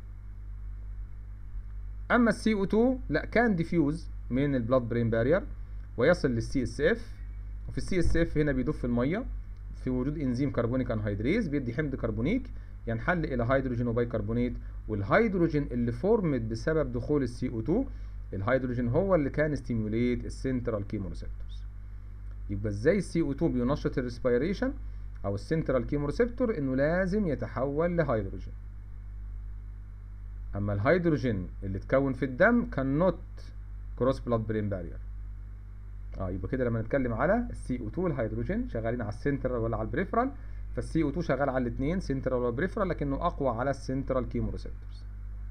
اما السي او 2 لا كان ديفيوز من البلاد برين بارير ويصل للسي اس اف وفي السي اس اف هنا بيدوب في الميه في وجود انزيم كربونيك انهيدريز بيدي حمض كربونيك ينحل الى هيدروجين وبيكربونات والهيدروجين اللي فورمد بسبب دخول السي او 2 الهيدروجين هو اللي كان ستيموليت السنترال كيموريسبتورز يبقى ازاي السي او 2 بينشط الريسبيريشن او السنترال كيموريسبتور انه لازم يتحول لهيدروجين اما الهيدروجين اللي اتكون في الدم كان نوت كروس بلاد برين بارير اه يبقى كده لما نتكلم على السي او 2 الهيدروجين شغالين على السنترال ولا على البريفرال فالسي او 2 شغال على الاثنين سنترال وبريفرال لكنه اقوى على السنترال كيموريسبتورز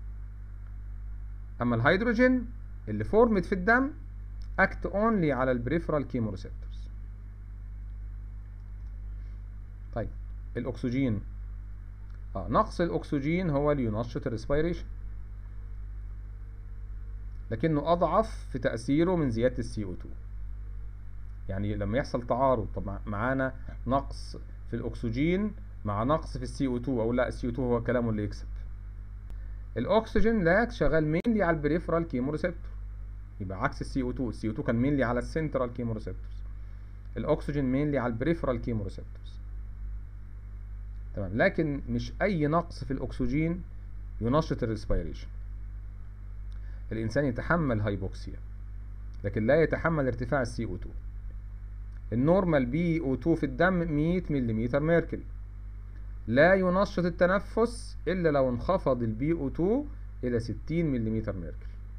اما الهيدروجين اللي فورمد في الدم اكت اونلي على البريفرال كيموريسبتورز طيب الاكسجين اه نقص الاكسجين هو اللي ينشط الريسبيريشن لكنه اضعف في تاثيره من زياده السي او 2 يعني لما يحصل تعارض طب معانا نقص في الاكسجين مع نقص في السي او 2 او لا السي او 2 هو كلامه اللي يكسب الاكسجين لا شغال مينلي على البريفرال كيموريسبتور يبقى عكس السي او 2 السي او 2 كان مينلي على السنترال كيموريسبتورز الاكسجين مينلي على البريفرال كيموريسبتورز تمام لكن مش اي نقص في الاكسجين ينشط الريسبيريشن الانسان يتحمل هايبوكسيا لكن لا يتحمل ارتفاع السي او 2 النورمال بي او 2 في الدم 100 ملم ميركوري لا ينشط التنفس الا لو انخفض البي او 2 الى 60 ملم ميركوري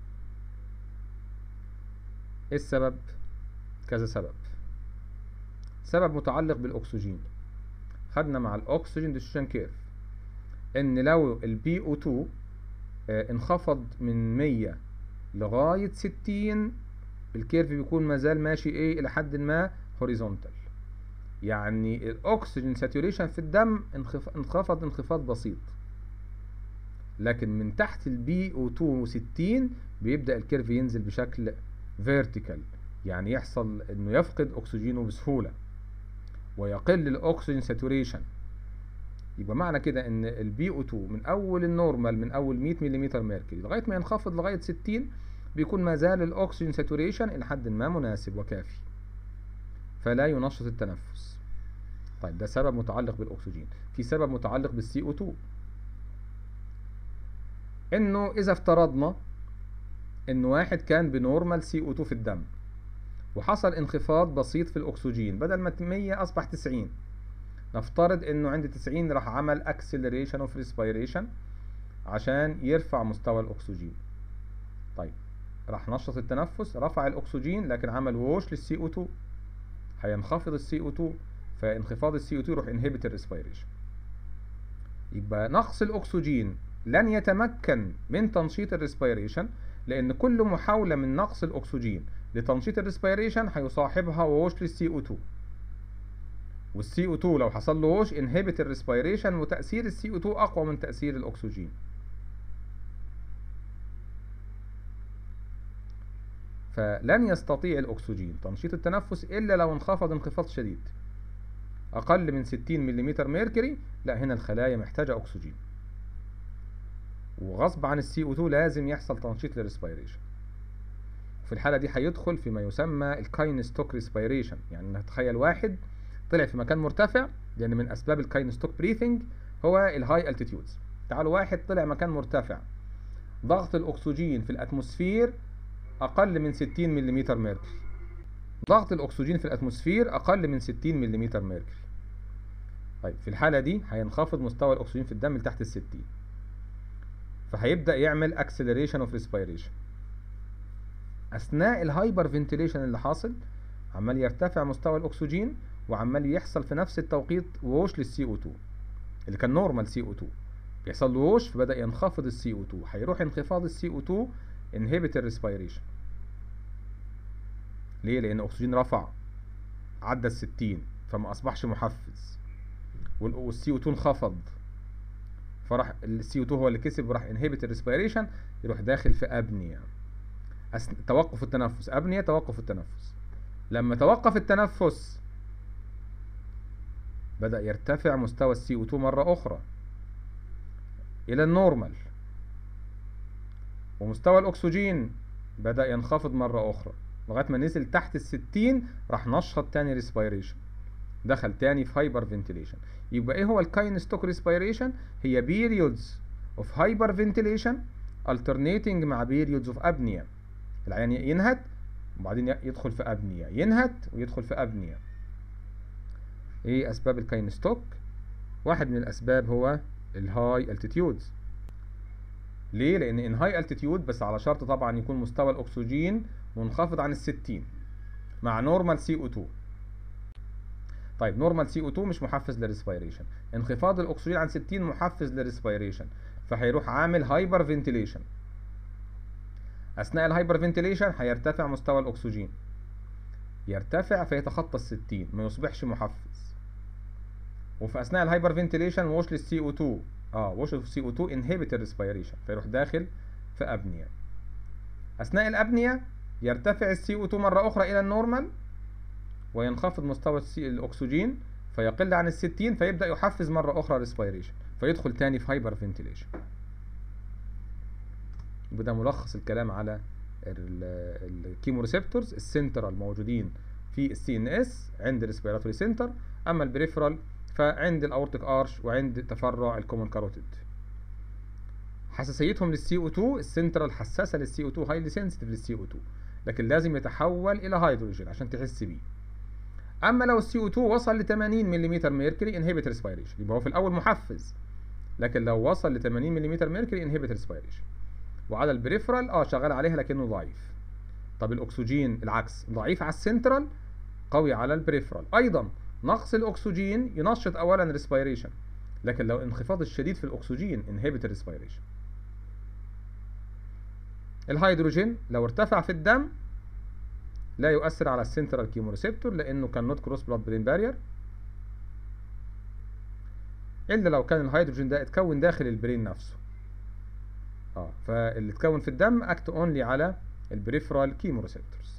ايه السبب كذا سبب سبب متعلق بالاكسجين خدنا مع الاكسجين ديستريبيوشن كيرف ان لو البي او 2 انخفض من 100 لغايه 60 الكيرف بيكون مازال ماشي ايه الى حد ما هوريزونتال يعني الاكسجين ساتوريشن في الدم انخفض انخفاض بسيط لكن من تحت البي او 2 60 بيبدا الكيرف ينزل بشكل فيرتيكال يعني يحصل انه يفقد اكسجينه بسهوله ويقل الاكسجين ساتوريشن يبقى معنى كده ان البي او 2 من اول النورمال من اول 100 ملم ميركوري لغايه ما ينخفض لغايه 60 بيكون ما زال الاكسجين ساتوريشن الى حد ما مناسب وكافي فلا ينشط التنفس طيب ده سبب متعلق بالاكسجين في سبب متعلق بالسي او 2 انه اذا افترضنا ان واحد كان بنورمال سي او 2 في الدم وحصل انخفاض بسيط في الاكسجين بدل ما 100 اصبح 90 نفترض انه عند 90 راح عمل اكسلريشن اوف ريسبيريشن عشان يرفع مستوى الاكسجين طيب راح نشط التنفس رفع الاكسجين لكن عمل ووش للسي او 2 هينخفض السي او 2 فانخفاض السي او 2 يروح انهبت الريسبيريشن يبقى نقص الاكسجين لن يتمكن من تنشيط الريسبيريشن لان كل محاولة من نقص الاكسجين لتنشيط الريسبيريشن هيصاحبها ووش للسي او 2 والسي او 2 لو حصل له ووش انهبت الريسبيريشن وتاثير السي او 2 اقوى من تاثير الاكسجين فلن يستطيع الاكسجين تنشيط التنفس الا لو انخفض انخفاض شديد اقل من 60 ملم ميركوري لا هنا الخلايا محتاجه اكسجين وغصب عن السي او 2 لازم يحصل تنشيط للريسبيريشن في الحاله دي هيدخل فيما يسمى الكاينستوك ريسبيريشن يعني نتخيل واحد طلع في مكان مرتفع لان من اسباب الكاينستوك بريثنج هو الهاي التيتيودز تعالوا واحد طلع مكان مرتفع ضغط الاكسجين في الاتموسفير اقل من 60 ملم ميركوري ضغط الاكسجين في الاتموسفير اقل من 60 ملم ميركوري طيب في الحاله دي هينخفض مستوى الاكسجين في الدم لتحت ال 60 فهيبدا يعمل اكسلريشن اوف ريسبيريشن اثناء الهايبر فنتيليشن اللي حاصل عمال يرتفع مستوى الاكسجين وعمال يحصل في نفس التوقيت ووش للسي او 2 اللي كان نورمال سي او 2 بيحصل له ووش فبدا ينخفض السي او 2 هيروح انخفاض السي او 2 انهبت الريسبيريشن ليه لان الاكسجين رفع عدى ال 60 فما اصبحش محفز والسي او 2 انخفض فراح السي او 2 هو اللي كسب وراح انهبت الريسبيريشن يروح داخل في ابنيا أسن... توقف التنفس ابنيا توقف التنفس لما توقف التنفس بدأ يرتفع مستوى السي او 2 مرة أخرى إلى النورمال ومستوى الأكسجين بدأ ينخفض مرة أخرى لغاية ما نزل تحت الستين راح نشط تاني ريسبيريشن دخل تاني في هايبر فنتيليشن يبقى ايه هو الكاينستوك ريسبيريشن هي periods of hyper ventilation alternating مع periods of apnea العيان ينهت وبعدين يدخل في ابنيا ينهت ويدخل في ابنيا ايه اسباب الكاينستوك واحد من الاسباب هو الهاي التيتيودز ليه لان ان هاي التيتيود بس على شرط طبعا يكون مستوى الاكسجين منخفض عن الستين مع نورمال سي او 2 طيب نورمال سي او 2 مش محفز للريسبيريشن انخفاض الاكسجين عن 60 محفز للريسبيريشن فهيروح عامل هايبر فنتيليشن اثناء الهايبر فنتيليشن هيرتفع مستوى الاكسجين يرتفع فيتخطى الستين ما يصبحش محفز وفي اثناء الهايبر فنتيليشن ووش للسي او 2 اه ووش السي او 2 انهبت الريسبيريشن فيروح داخل في ابنيا اثناء الابنيا يرتفع السي او 2 مره اخرى الى النورمال وينخفض مستوى الاكسجين فيقل عن الستين فيبدا يحفز مره اخرى ريسبيريشن فيدخل تاني في هايبر فنتيليشن وده ملخص الكلام على الكيمو ريسبتورز السنترال موجودين في السي ان اس عند الريسبيراتوري سنتر اما البريفرال فعند الاورتيك ارش وعند تفرع الكومن كاروتيد حساسيتهم للسي او 2 السنترال حساسه للسي او 2 هايلي سنسيتيف للسي او 2 لكن لازم يتحول الى هيدروجين عشان تحس بيه اما لو السي او 2 وصل ل 80 ملم ميركوري انهبت ريسبيريشن يبقى هو في الاول محفز لكن لو وصل ل 80 ملم ميركوري انهبت ريسبيريشن وعلى البريفرال اه شغال عليها لكنه ضعيف طب الاكسجين العكس ضعيف على السنترال قوي على البريفرال ايضا نقص الاكسجين ينشط اولا ريسبيريشن لكن لو انخفاض الشديد في الاكسجين انهبت الريسبيريشن الهيدروجين لو ارتفع في الدم لا يؤثر على السنترال كيموريسبتور لانه كان نوت كروس بلاد برين بارير الا لو كان الهيدروجين ده اتكون داخل البرين نفسه اه فاللي اتكون في الدم اكت اونلي على البريفرال كيموريسبتورز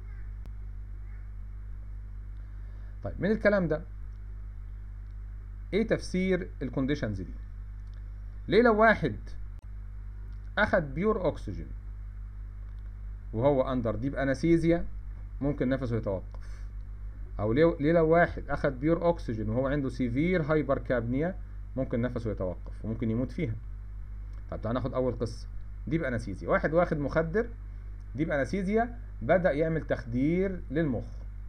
طيب من الكلام ده ايه تفسير الكونديشنز دي ليه لو واحد اخد بيور اكسجين وهو اندر ديب انستيزيا ممكن نفسه يتوقف او ليه ليه لو واحد اخد بيور اكسجين وهو عنده سيفير هايبر كابنيا ممكن نفسه يتوقف وممكن يموت فيها طب تعال ناخد اول قصه ديب انستيزيا واحد واخد مخدر ديب انستيزيا بدا يعمل تخدير للمخ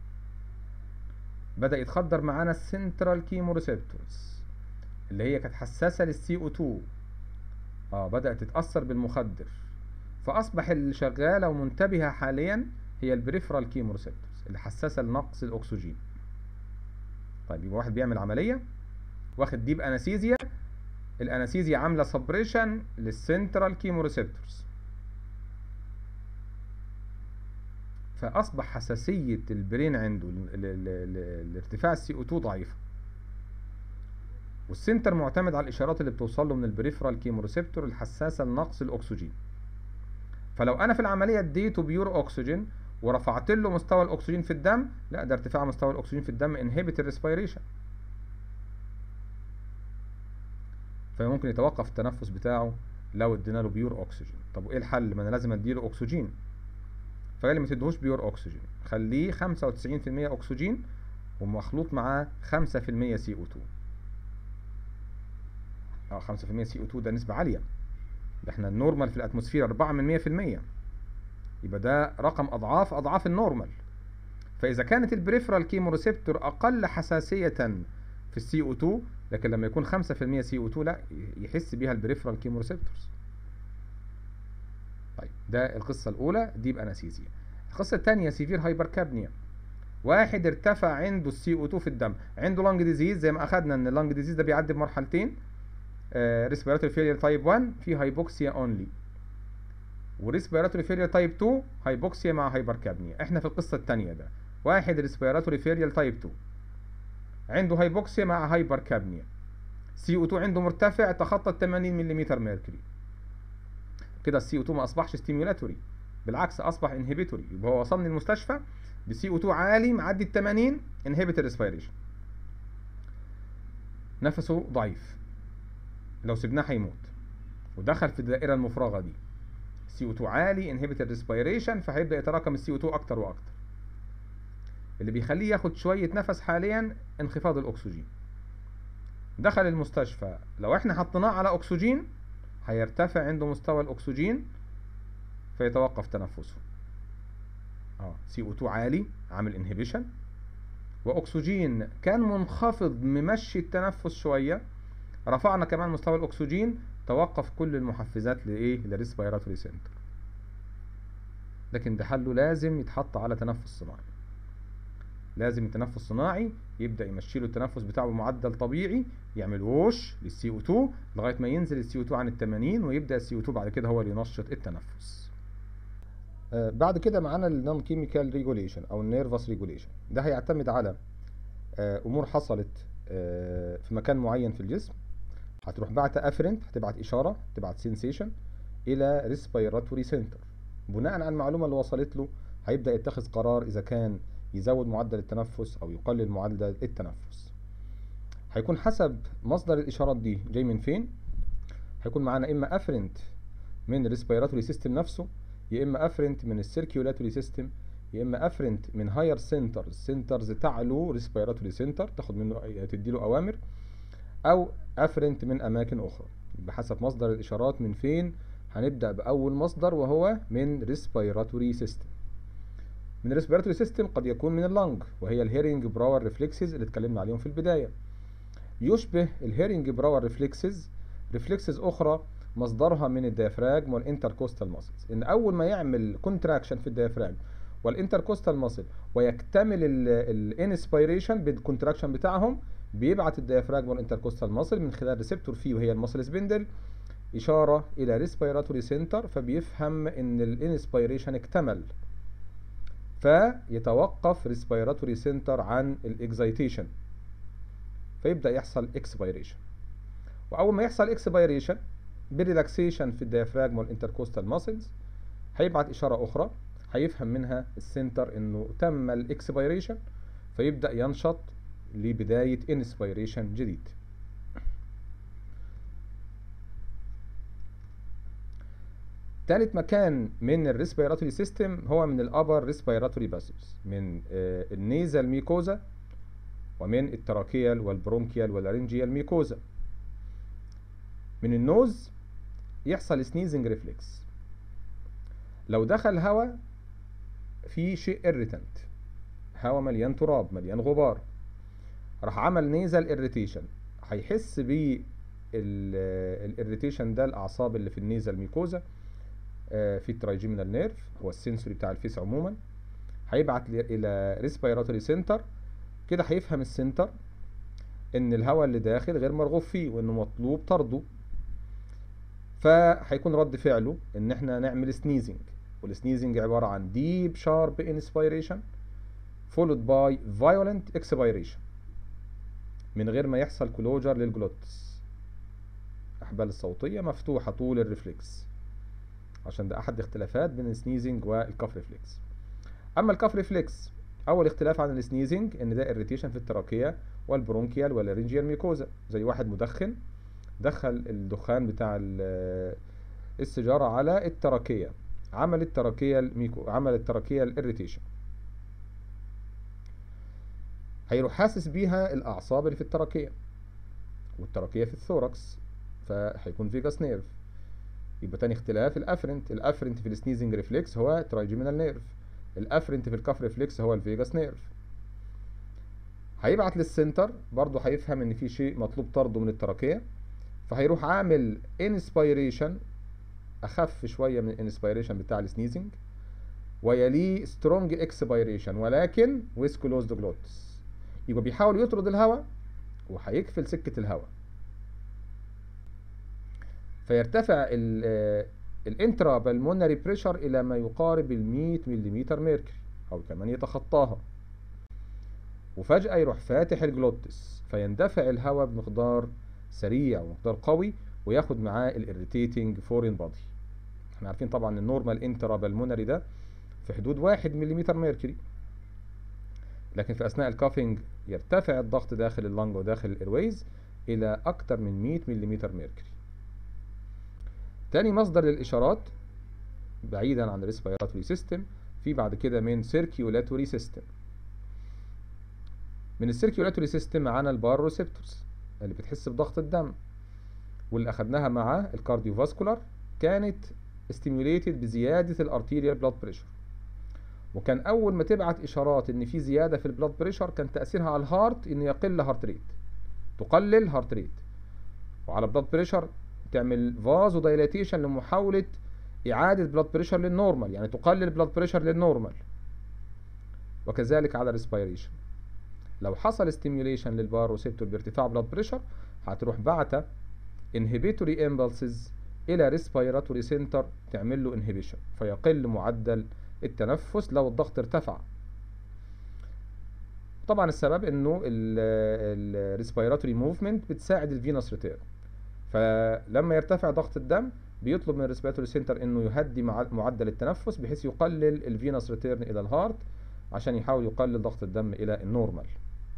بدا يتخدر معانا السنترال كيمو ريسبتورز اللي هي كانت حساسه للسي او 2 اه بدات تتاثر بالمخدر فاصبح اللي شغاله ومنتبهه حاليا هي البريفرال كيمو ريسبتورز اللي حساسه لنقص الاكسجين طيب يبقى واحد بيعمل عمليه واخد ديب انستيزيا الانستيزيا عامله سبريشن للسنترال كيمو ريسبتورز فاصبح حساسيه البرين عنده ل- ل- ل- لارتفاع السي او 2 ضعيفه والسنتر معتمد على الاشارات اللي بتوصل له من البريفرال كيموريسبتور الحساسه لنقص الاكسجين فلو انا في العمليه اديته بيور اكسجين ورفعت له مستوى الاكسجين في الدم لا ده ارتفاع مستوى الاكسجين في الدم انهبت الريسبيريشن فممكن يتوقف التنفس بتاعه لو ادينا له بيور اكسجين طب وايه الحل ما انا لازم اديله اكسجين فقال لي ما تديهوش بيور اكسجين خليه 95% اكسجين ومخلوط معاه 5% سي او 2 اه 5% سي او 2 ده نسبة عالية ده احنا النورمال في الاتموسفير 4 من 100% يبقى ده رقم اضعاف اضعاف النورمال فاذا كانت البريفرال كيموريسبتور اقل حساسية في السي او 2 لكن لما يكون 5% سي او 2 لا يحس بيها البريفرال كيموريسبتورز طيب ده القصة الأولى دي بأناسيزيا القصة الثانية سيفير هايبركابنيا واحد ارتفع عنده السي او 2 في الدم عنده لانج ديزيز زي ما اخدنا ان اللانج ديزيز ده بيعدي بمرحلتين ريسبيراتوري فيلير تايب 1 في هايبوكسيا اونلي وريسبيراتوري فيلير تايب 2 هايبوكسيا مع هايبركابنيا احنا في القصة الثانية ده واحد ريسبيراتوري فيلير تايب 2 عنده هايبوكسيا مع هايبركابنيا سي او 2 عنده مرتفع تخطى 80 ملم ميركوري كده السي او 2 ما اصبحش ستيمولاتوري بالعكس اصبح انهبيتوري يبقى هو وصلني المستشفى بسي او 2 عالي معدي ال 80 انهبيت الريسبيريشن نفسه ضعيف لو سيبناه هيموت ودخل في الدائره المفرغه دي سي او 2 عالي انهبيت الريسبيريشن فهيبدا يتراكم السي او 2 اكتر واكتر اللي بيخليه ياخد شويه نفس حاليا انخفاض الاكسجين دخل المستشفى لو احنا حطيناه على اكسجين هيرتفع عنده مستوى الاكسجين فيتوقف تنفسه اه سي او 2 عالي عامل انهبيشن واكسجين كان منخفض ممشي التنفس شويه رفعنا كمان مستوى الاكسجين توقف كل المحفزات لايه للريسبيراتوري سنتر لكن ده حله لازم يتحط على تنفس صناعي لازم التنفس الصناعي يبدا يمشي له التنفس بتاعه بمعدل طبيعي يعمل ووش للسي او 2 لغايه ما ينزل السي او 2 عن ال 80 ويبدا السي او 2 بعد كده هو اللي ينشط التنفس آه بعد كده معانا النون كيميكال ريجوليشن او النيرفس ريجوليشن ده هيعتمد على آه امور حصلت آه في مكان معين في الجسم هتروح بعت افرنت هتبعت اشاره تبعت سensation الى ريسبيراتوري سنتر بناء على المعلومه اللي وصلت له هيبدا يتخذ قرار اذا كان يزود معدل التنفس او يقلل معدل التنفس هيكون حسب مصدر الاشارات دي جاي من فين هيكون معانا اما افرنت من الريسبيراتوري سيستم نفسه يا اما افرنت من السيركيولاتوري سيستم يا اما افرنت من هاير سنترز سنترز تعلو ريسبيراتوري سنتر تاخد منه تدي له اوامر او افرنت من اماكن اخرى بحسب مصدر الاشارات من فين هنبدا باول مصدر وهو من ريسبيراتوري سيستم من الريسبيراتوري سيستم قد يكون من اللنج وهي الهيرنج براور ريفلكسز اللي اتكلمنا عليهم في البدايه يشبه الهيرنج براور ريفلكسز ريفلكسز اخرى مصدرها من الديافراجم والانتركوستال ماسلز ان اول ما يعمل كونتراكشن في الديافراجم والانتركوستال ماسل ويكتمل الانسبيريشن بالكونتراكشن بتاعهم بيبعت الديافراجم والانتركوستال ماسل من خلال ريسبتور فيه وهي الماسل سبندل اشاره الى ريسبيراتوري سنتر فبيفهم ان الانسبيريشن اكتمل فيتوقف ريسبيراتوري سنتر عن الاكزايتيشن فيبدا يحصل اكسبيريشن واول ما يحصل اكسبيريشن بريلاكسيشن في الديافراجم والانتركوستال ماسلز هيبعت اشاره اخرى هيفهم منها السنتر انه تم الاكسبيريشن فيبدا ينشط لبدايه انسبيريشن جديد ثالث مكان من الريسبيراتوري سيستم هو من الابر ريسبيراتوري باسلز من آه النيزال ميكوزا ومن التراكيال والبرونكيال والارنجيال ميكوزا من النوز يحصل سنيزنج ريفلكس لو دخل هواء في شيء اريتنت هواء مليان تراب مليان غبار راح عمل نيزل اريتيشن هيحس بالاريتيشن ده الاعصاب اللي في النيزل ميكوزا في الترايجيمينال نيرف هو السنسوري بتاع الفيس عموما هيبعت الى ريسبيراتوري سنتر كده هيفهم السنتر ان الهواء اللي داخل غير مرغوب فيه وانه مطلوب طرده فهيكون رد فعله ان احنا نعمل سنيزنج والسنيزنج عبارة عن deep sharp inspiration followed by violent expiration من غير ما يحصل كلوجر للجلوتس الأحبال الصوتية مفتوحة طول الريفلكس عشان ده أحد الاختلافات بين السنيزنج والكف ريفلكس أما الكف ريفلكس أول اختلاف عن السنيزنج إن ده إريتيشن في التراكية والبرونكيال والرينجيال ميكوزا زي واحد مدخن دخل الدخان بتاع السيجارة على التراكية عمل التراكية الميكو عمل التراكية الاريتيشن هيروح حاسس بيها الأعصاب اللي في التراكية والتراكية في الثوركس فهيكون فيجاس نيرف يبقى تاني اختلاف الافرنت الافرنت في السنيزنج ريفلكس هو ترايجيمينال نيرف الافرنت في الكف ريفلكس هو الفيجاس نيرف هيبعت للسنتر برضه هيفهم ان في شيء مطلوب طرده من التراكية فهيروح عامل انسبيريشن اخف شويه من الانسبيريشن بتاع السنيزنج ويليه سترونج اكسبيريشن ولكن ويز كلوزد جلوتس يبقى بيحاول يطرد الهواء وهيقفل سكه الهواء فيرتفع الانترا بالمونري بريشر الى ما يقارب ال 100 ملم ميركوري او كمان يتخطاها وفجأة يروح فاتح الجلوتس فيندفع الهواء بمقدار سريع ومقدار قوي وياخد معاه الاريتيتنج فورين بادي احنا عارفين طبعا النورمال انترا بالمونري ده في حدود 1 ملم ميركوري لكن في اثناء الكافينج يرتفع الضغط داخل اللنج وداخل الايرويز الى اكتر من 100 ملم ميركوري تاني مصدر للاشارات بعيدا عن الريسبيراتوري سيستم في بعد كده من سيركيولاتوري سيستم من السيركيولاتوري سيستم معانا الباروسيبتورز اللي بتحس بضغط الدم واللي اخدناها مع الكارديوفاسكولار كانت ستيموليتد بزياده الارتيريال بلاد بريشر وكان اول ما تبعت اشارات ان في زياده في البلاد بريشر كان تاثيرها على الهارت ان يقل هارت ريت تقلل هارت ريت وعلى بلاد بريشر تعمل فازو دايلاتيشن لمحاوله اعاده بلاد بريشر للنورمال يعني تقلل بلاد بريشر للنورمال وكذلك على ريسبيريشن لو حصل ستيميوليشن للباروسيبتور بارتفاع بلاد بريشر هتروح بعتة انهبيتوري امبلسز الى ريسبيراتوري سنتر تعمل له انهبيشن فيقل معدل التنفس لو الضغط ارتفع طبعا السبب انه الريسبيراتوري موفمنت بتساعد الفينوس ريتيرن فلما يرتفع ضغط الدم بيطلب من الريسبيراتوري سنتر انه يهدي معدل التنفس بحيث يقلل الفينوس ريتيرن الى الهارت عشان يحاول يقلل ضغط الدم الى النورمال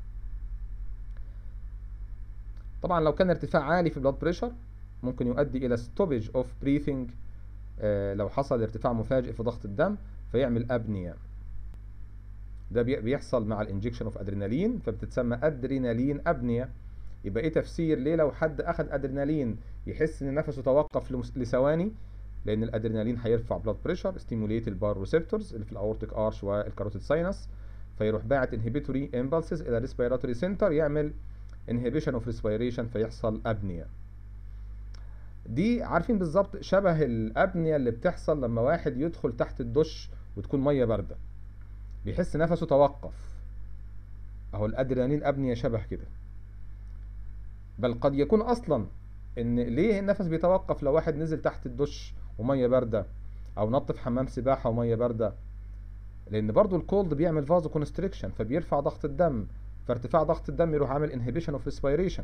طبعا لو كان ارتفاع عالي في البلاد بريشر ممكن يؤدي الى ستوبج اوف بريثنج لو حصل ارتفاع مفاجئ في ضغط الدم فيعمل ابنيا ده بيحصل مع الانجكشن اوف ادرينالين فبتتسمى ادرينالين ابنيا يبقى ايه تفسير ليه لو حد اخذ ادرينالين يحس ان نفسه توقف لثواني لان الادرينالين هيرفع بلاد بريشر ستيموليت البار ريسبتورز اللي في الاورتيك ارش والكاروتيد ساينس فيروح باعت انهبيتوري امبلسز الى ريسبيراتوري سنتر يعمل انهبيشن اوف ريسبيريشن فيحصل ابنيا دي عارفين بالظبط شبه الابنيا اللي بتحصل لما واحد يدخل تحت الدش وتكون ميه بارده بيحس نفسه توقف اهو الادرينالين ابنيا شبه كده بل قد يكون اصلا ان ليه النفس بيتوقف لو واحد نزل تحت الدش وميه بارده او نط في حمام سباحه وميه بارده لان برضو الكولد بيعمل فازو كونستريكشن فبيرفع ضغط الدم فارتفاع ضغط الدم يروح عامل انهبيشن اوف ريسبيريشن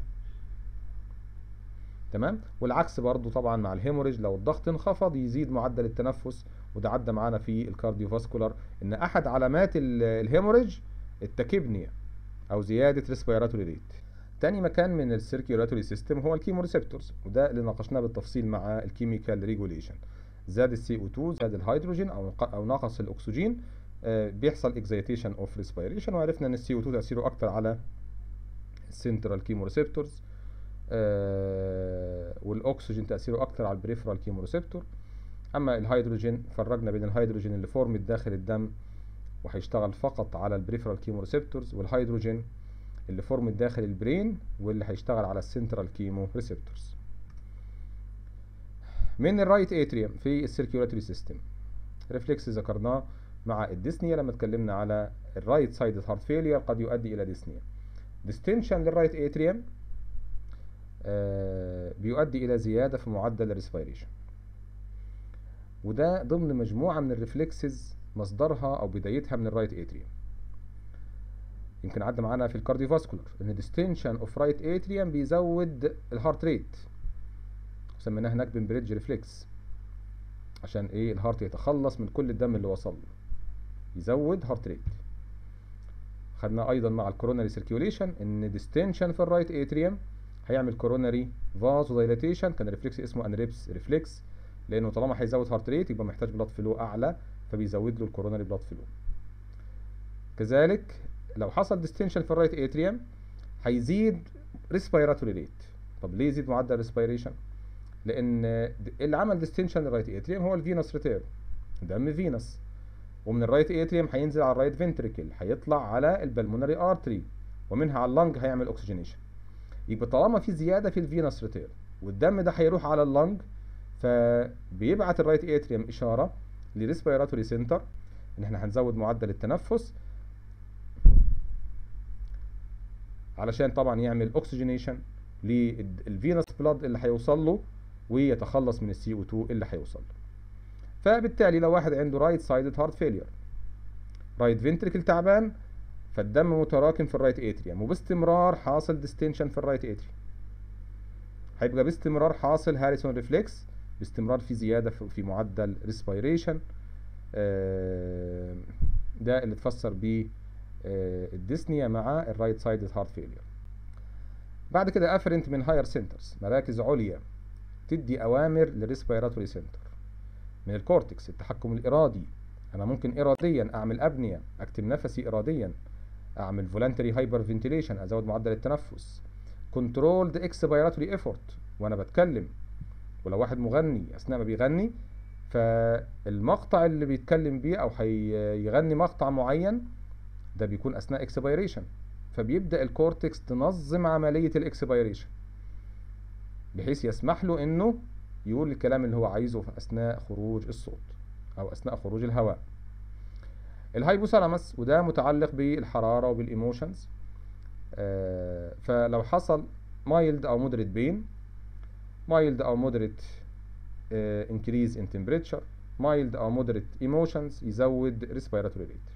تمام والعكس برضو طبعا مع الهيموريج لو الضغط انخفض يزيد معدل التنفس وده عدى معانا في الكارديوفاسكولار ان احد علامات الهيموريج التكبنيا او زياده ريسبيراتوري ريت تاني مكان من السيركيولاتوري سيستم هو الكيموريسبتورز وده اللي ناقشناه بالتفصيل مع الكيميكال ريجوليشن زاد السي او 2 زاد الهيدروجين او او نقص الاكسجين بيحصل اكزيتيشن اوف ريسبيريشن وعرفنا ان السي او 2 تاثيره اكتر على السنترال كيموريسبتورز والاكسجين تاثيره اكتر على البريفرال كيموريسبتور اما الهيدروجين فرقنا بين الهيدروجين اللي فورمت داخل الدم وهيشتغل فقط على البريفرال كيموريسبتورز والهيدروجين اللي فورمت داخل البرين واللي هيشتغل على السنترال كيمو ريسبتورز من الرايت اتريوم في السيركيولاتوري سيستم ريفلكس ذكرناه مع الديسنيا لما اتكلمنا على الرايت سايد هارت فيلير قد يؤدي الى ديسنيا ديستنشن للرايت اتريوم آه بيؤدي الى زياده في معدل الريسبيريشن وده ضمن مجموعة من الريفلكسز مصدرها أو بدايتها من الرايت اتريوم يمكن عدى معانا في الكارديوفاسكولار ان ديستنشن اوف رايت اتريوم بيزود الهارت ريت سميناه هناك بنبريدج ريفلكس عشان ايه الهارت يتخلص من كل الدم اللي وصل له يزود هارت ريت خدنا ايضا مع الكوروناري سيركيوليشن ان ديستنشن في الرايت اتريوم هيعمل كوروناري فازو دايلاتيشن كان ريفلكس اسمه انريبس ريفلكس لانه طالما هيزود هارت ريت يبقى محتاج بلاد فلو اعلى فبيزود له الكوروناري بلاد فلو كذلك لو حصل ديستنشن في الرايت اتريوم هيزيد ريسبيراتوري ريت طب ليه يزيد معدل ريسبيريشن لان اللي عمل ديستنشن للرايت اتريوم هو الفينوس ريتيرن دم فينوس ومن الرايت اتريوم هينزل على الرايت فنتريكل هيطلع على البلمونري ارتري ومنها على اللنج هيعمل اوكسجينيشن يبقى طالما في زياده في الفينوس ريتيرن والدم ده هيروح على اللنج فبيبعت الرايت اتريوم اشاره لريسبيراتوري سنتر ان احنا هنزود معدل التنفس علشان طبعا يعمل اوكسجينيشن للفينوس بلاد اللي هيوصل له ويتخلص من السي او 2 اللي هيوصل له فبالتالي لو واحد عنده رايت سايدد هارت فيلير رايت فنتريكل تعبان فالدم متراكم في الرايت اتريوم وباستمرار حاصل ديستنشن في الرايت اتريوم هيبقى باستمرار حاصل هاريسون ريفلكس باستمرار في زياده في معدل ريسبيريشن ده اللي اتفسر بيه الديسنيا مع الرايت سايد هارت فيلير بعد كده افرنت من هاير سنترز مراكز عليا تدي اوامر للريسبيراتوري سنتر من الكورتكس التحكم الارادي انا ممكن اراديا اعمل ابنيه اكتم نفسي اراديا اعمل فولنتري هايبر فنتيليشن ازود معدل التنفس كنترولد اكسبيراتوري ايفورت وانا بتكلم ولو واحد مغني اثناء ما بيغني فالمقطع اللي بيتكلم بيه او هيغني مقطع معين ده بيكون اثناء اكسبيريشن فبيبدا الكورتكس تنظم عمليه الاكسبيريشن بحيث يسمح له انه يقول الكلام اللي هو عايزه في اثناء خروج الصوت او اثناء خروج الهواء الهايبوثالاموس وده متعلق بالحراره وبالايموشنز آه فلو حصل مايلد او مودريت بين مايلد او مودريت انكريز ان تمبريتشر مايلد او مودريت ايموشنز يزود ريسبيراتوري ريت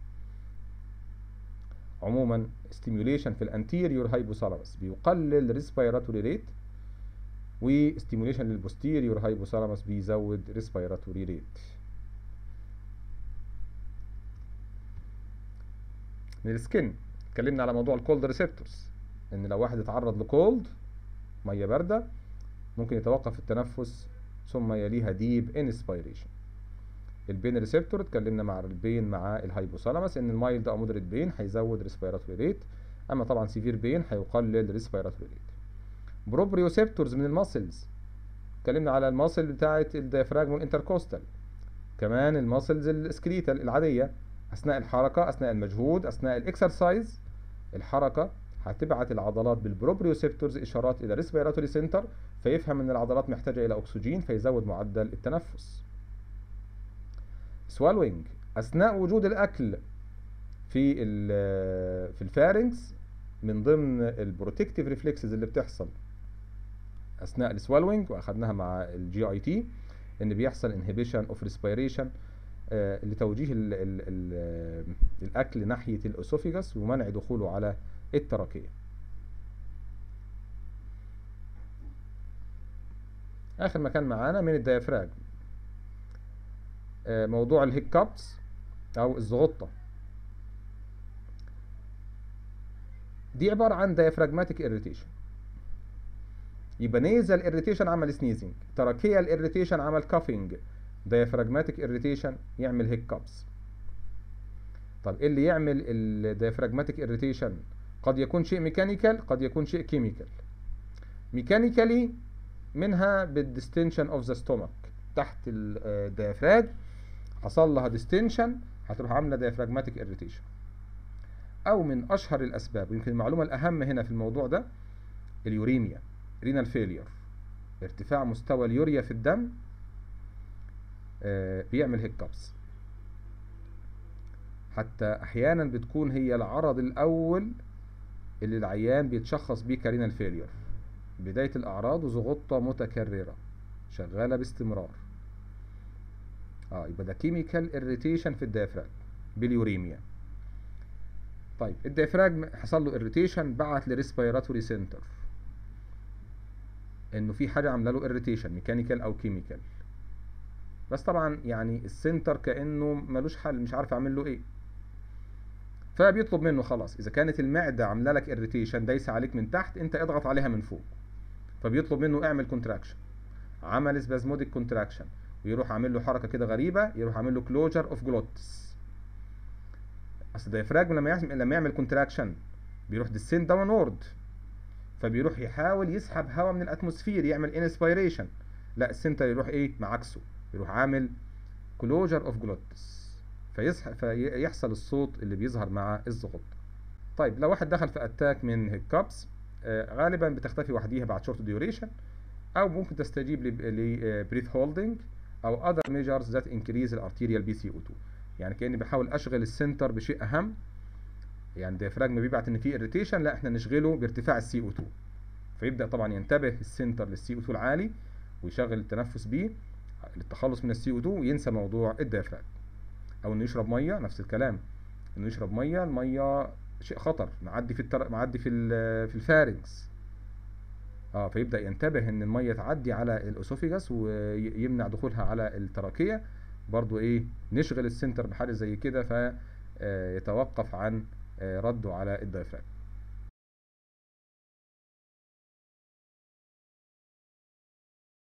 عموما ستيميوليشن في الانتيريور هايبوثالاموس بيقلل ريسبيراتوري ريت وستيميوليشن للبوستيريور هايبوثالاموس بيزود ريسبيراتوري ريت من السكن اتكلمنا على موضوع الكولد ريسبتورز ان لو واحد اتعرض لكولد ميه بارده ممكن يتوقف التنفس ثم يليها ديب انسبيريشن البين ريسبتور اتكلمنا مع البين مع الهايبوثالاموس ان المايلد او مودريت بين هيزود ريسبيراتوري ريت اما طبعا سيفير بين هيقلل ريسبيراتوري ريت بروبريوسبتورز من الماسلز اتكلمنا على الماسل بتاعه الديافراجم والانتركوستال كمان الماسلز السكريتال العاديه اثناء الحركه اثناء المجهود اثناء الاكسرسايز الحركه هتبعت العضلات بالبروبريوسبتورز اشارات الى ريسبيراتوري سنتر فيفهم ان العضلات محتاجه الى اكسجين فيزود معدل التنفس سوالوينج اثناء وجود الاكل في في الفارنكس من ضمن البروتكتيف ريفلكسز اللي بتحصل اثناء السوالوينج واخدناها مع الجي اي تي ان بيحصل انهبيشن اوف ريسبيريشن لتوجيه ال ال ال الاكل ناحيه الاسوفيجاس ومنع دخوله على التراكيه اخر مكان معانا من الديافراجم موضوع الهيكابس او الزغطه دي عباره عن diaphragmatic irritation يبقى نيزل irritation عمل سنيزنج تراكيال irritation عمل كافينج diaphragmatic irritation يعمل هيكابس طب ايه اللي يعمل الديافراجماتيك irritation قد يكون شيء ميكانيكال قد يكون شيء كيميكال ميكانيكالي منها بالديستنشن اوف ذا ستومك تحت الديافراج حصل لها ديستنشن هتروح عامله ديافراجماتيك irritation او من اشهر الاسباب ويمكن المعلومه الاهم هنا في الموضوع ده اليوريميا رينال فيلير ارتفاع مستوى اليوريا في الدم آه بيعمل هيكابس حتى احيانا بتكون هي العرض الاول اللي العيان بيتشخص بيه كرينال فيلير بداية الاعراض وزغطة متكررة شغالة باستمرار اه يبقى ده كيميكال اريتيشن في الديافراجم باليوريميا طيب الديافراجم حصل له اريتيشن بعت لريسبيراتوري سنتر انه في حاجه عامله له اريتيشن ميكانيكال او كيميكال بس طبعا يعني السنتر كانه ملوش حل مش عارف اعمل له ايه فبيطلب منه خلاص اذا كانت المعده عامله لك اريتيشن دايسه عليك من تحت انت اضغط عليها من فوق فبيطلب منه اعمل كونتراكشن عمل سبازموديك كونتراكشن ويروح عامل له حركه كده غريبه يروح عامل له كلوجر اوف جلوتس اصل الديافراجم لما يعمل لما يعمل كونتراكشن بيروح ديسين داون وورد فبيروح يحاول يسحب هواء من الاتموسفير يعمل انسبيريشن لا السنتر يروح ايه معاكسه يروح عامل كلوجر اوف جلوتس فيسحب فيحصل الصوت اللي بيظهر مع الضغط طيب لو واحد دخل في اتاك من هيكابس آه غالبا بتختفي وحديها بعد شورت ديوريشن او ممكن تستجيب لبريث هولدنج او other measures that increase الارتيريال بي سي او 2 يعني كاني بحاول اشغل السنتر بشيء اهم يعني الديافراجم بيبعت ان في اريتيشن لا احنا نشغله بارتفاع السي او 2 فيبدا طبعا ينتبه السنتر للسي او 2 العالي ويشغل التنفس بيه للتخلص من السي او 2 وينسى موضوع الديافراجم او انه يشرب ميه نفس الكلام انه يشرب ميه الميه شيء خطر معدي في التر... معدي في في الفارنكس اه فيبدا ينتبه ان الميه تعدي على الاسوفيجاس ويمنع دخولها على التراكيه برضو ايه نشغل السنتر بحاجه زي كده فيتوقف عن رده على الدايفراجم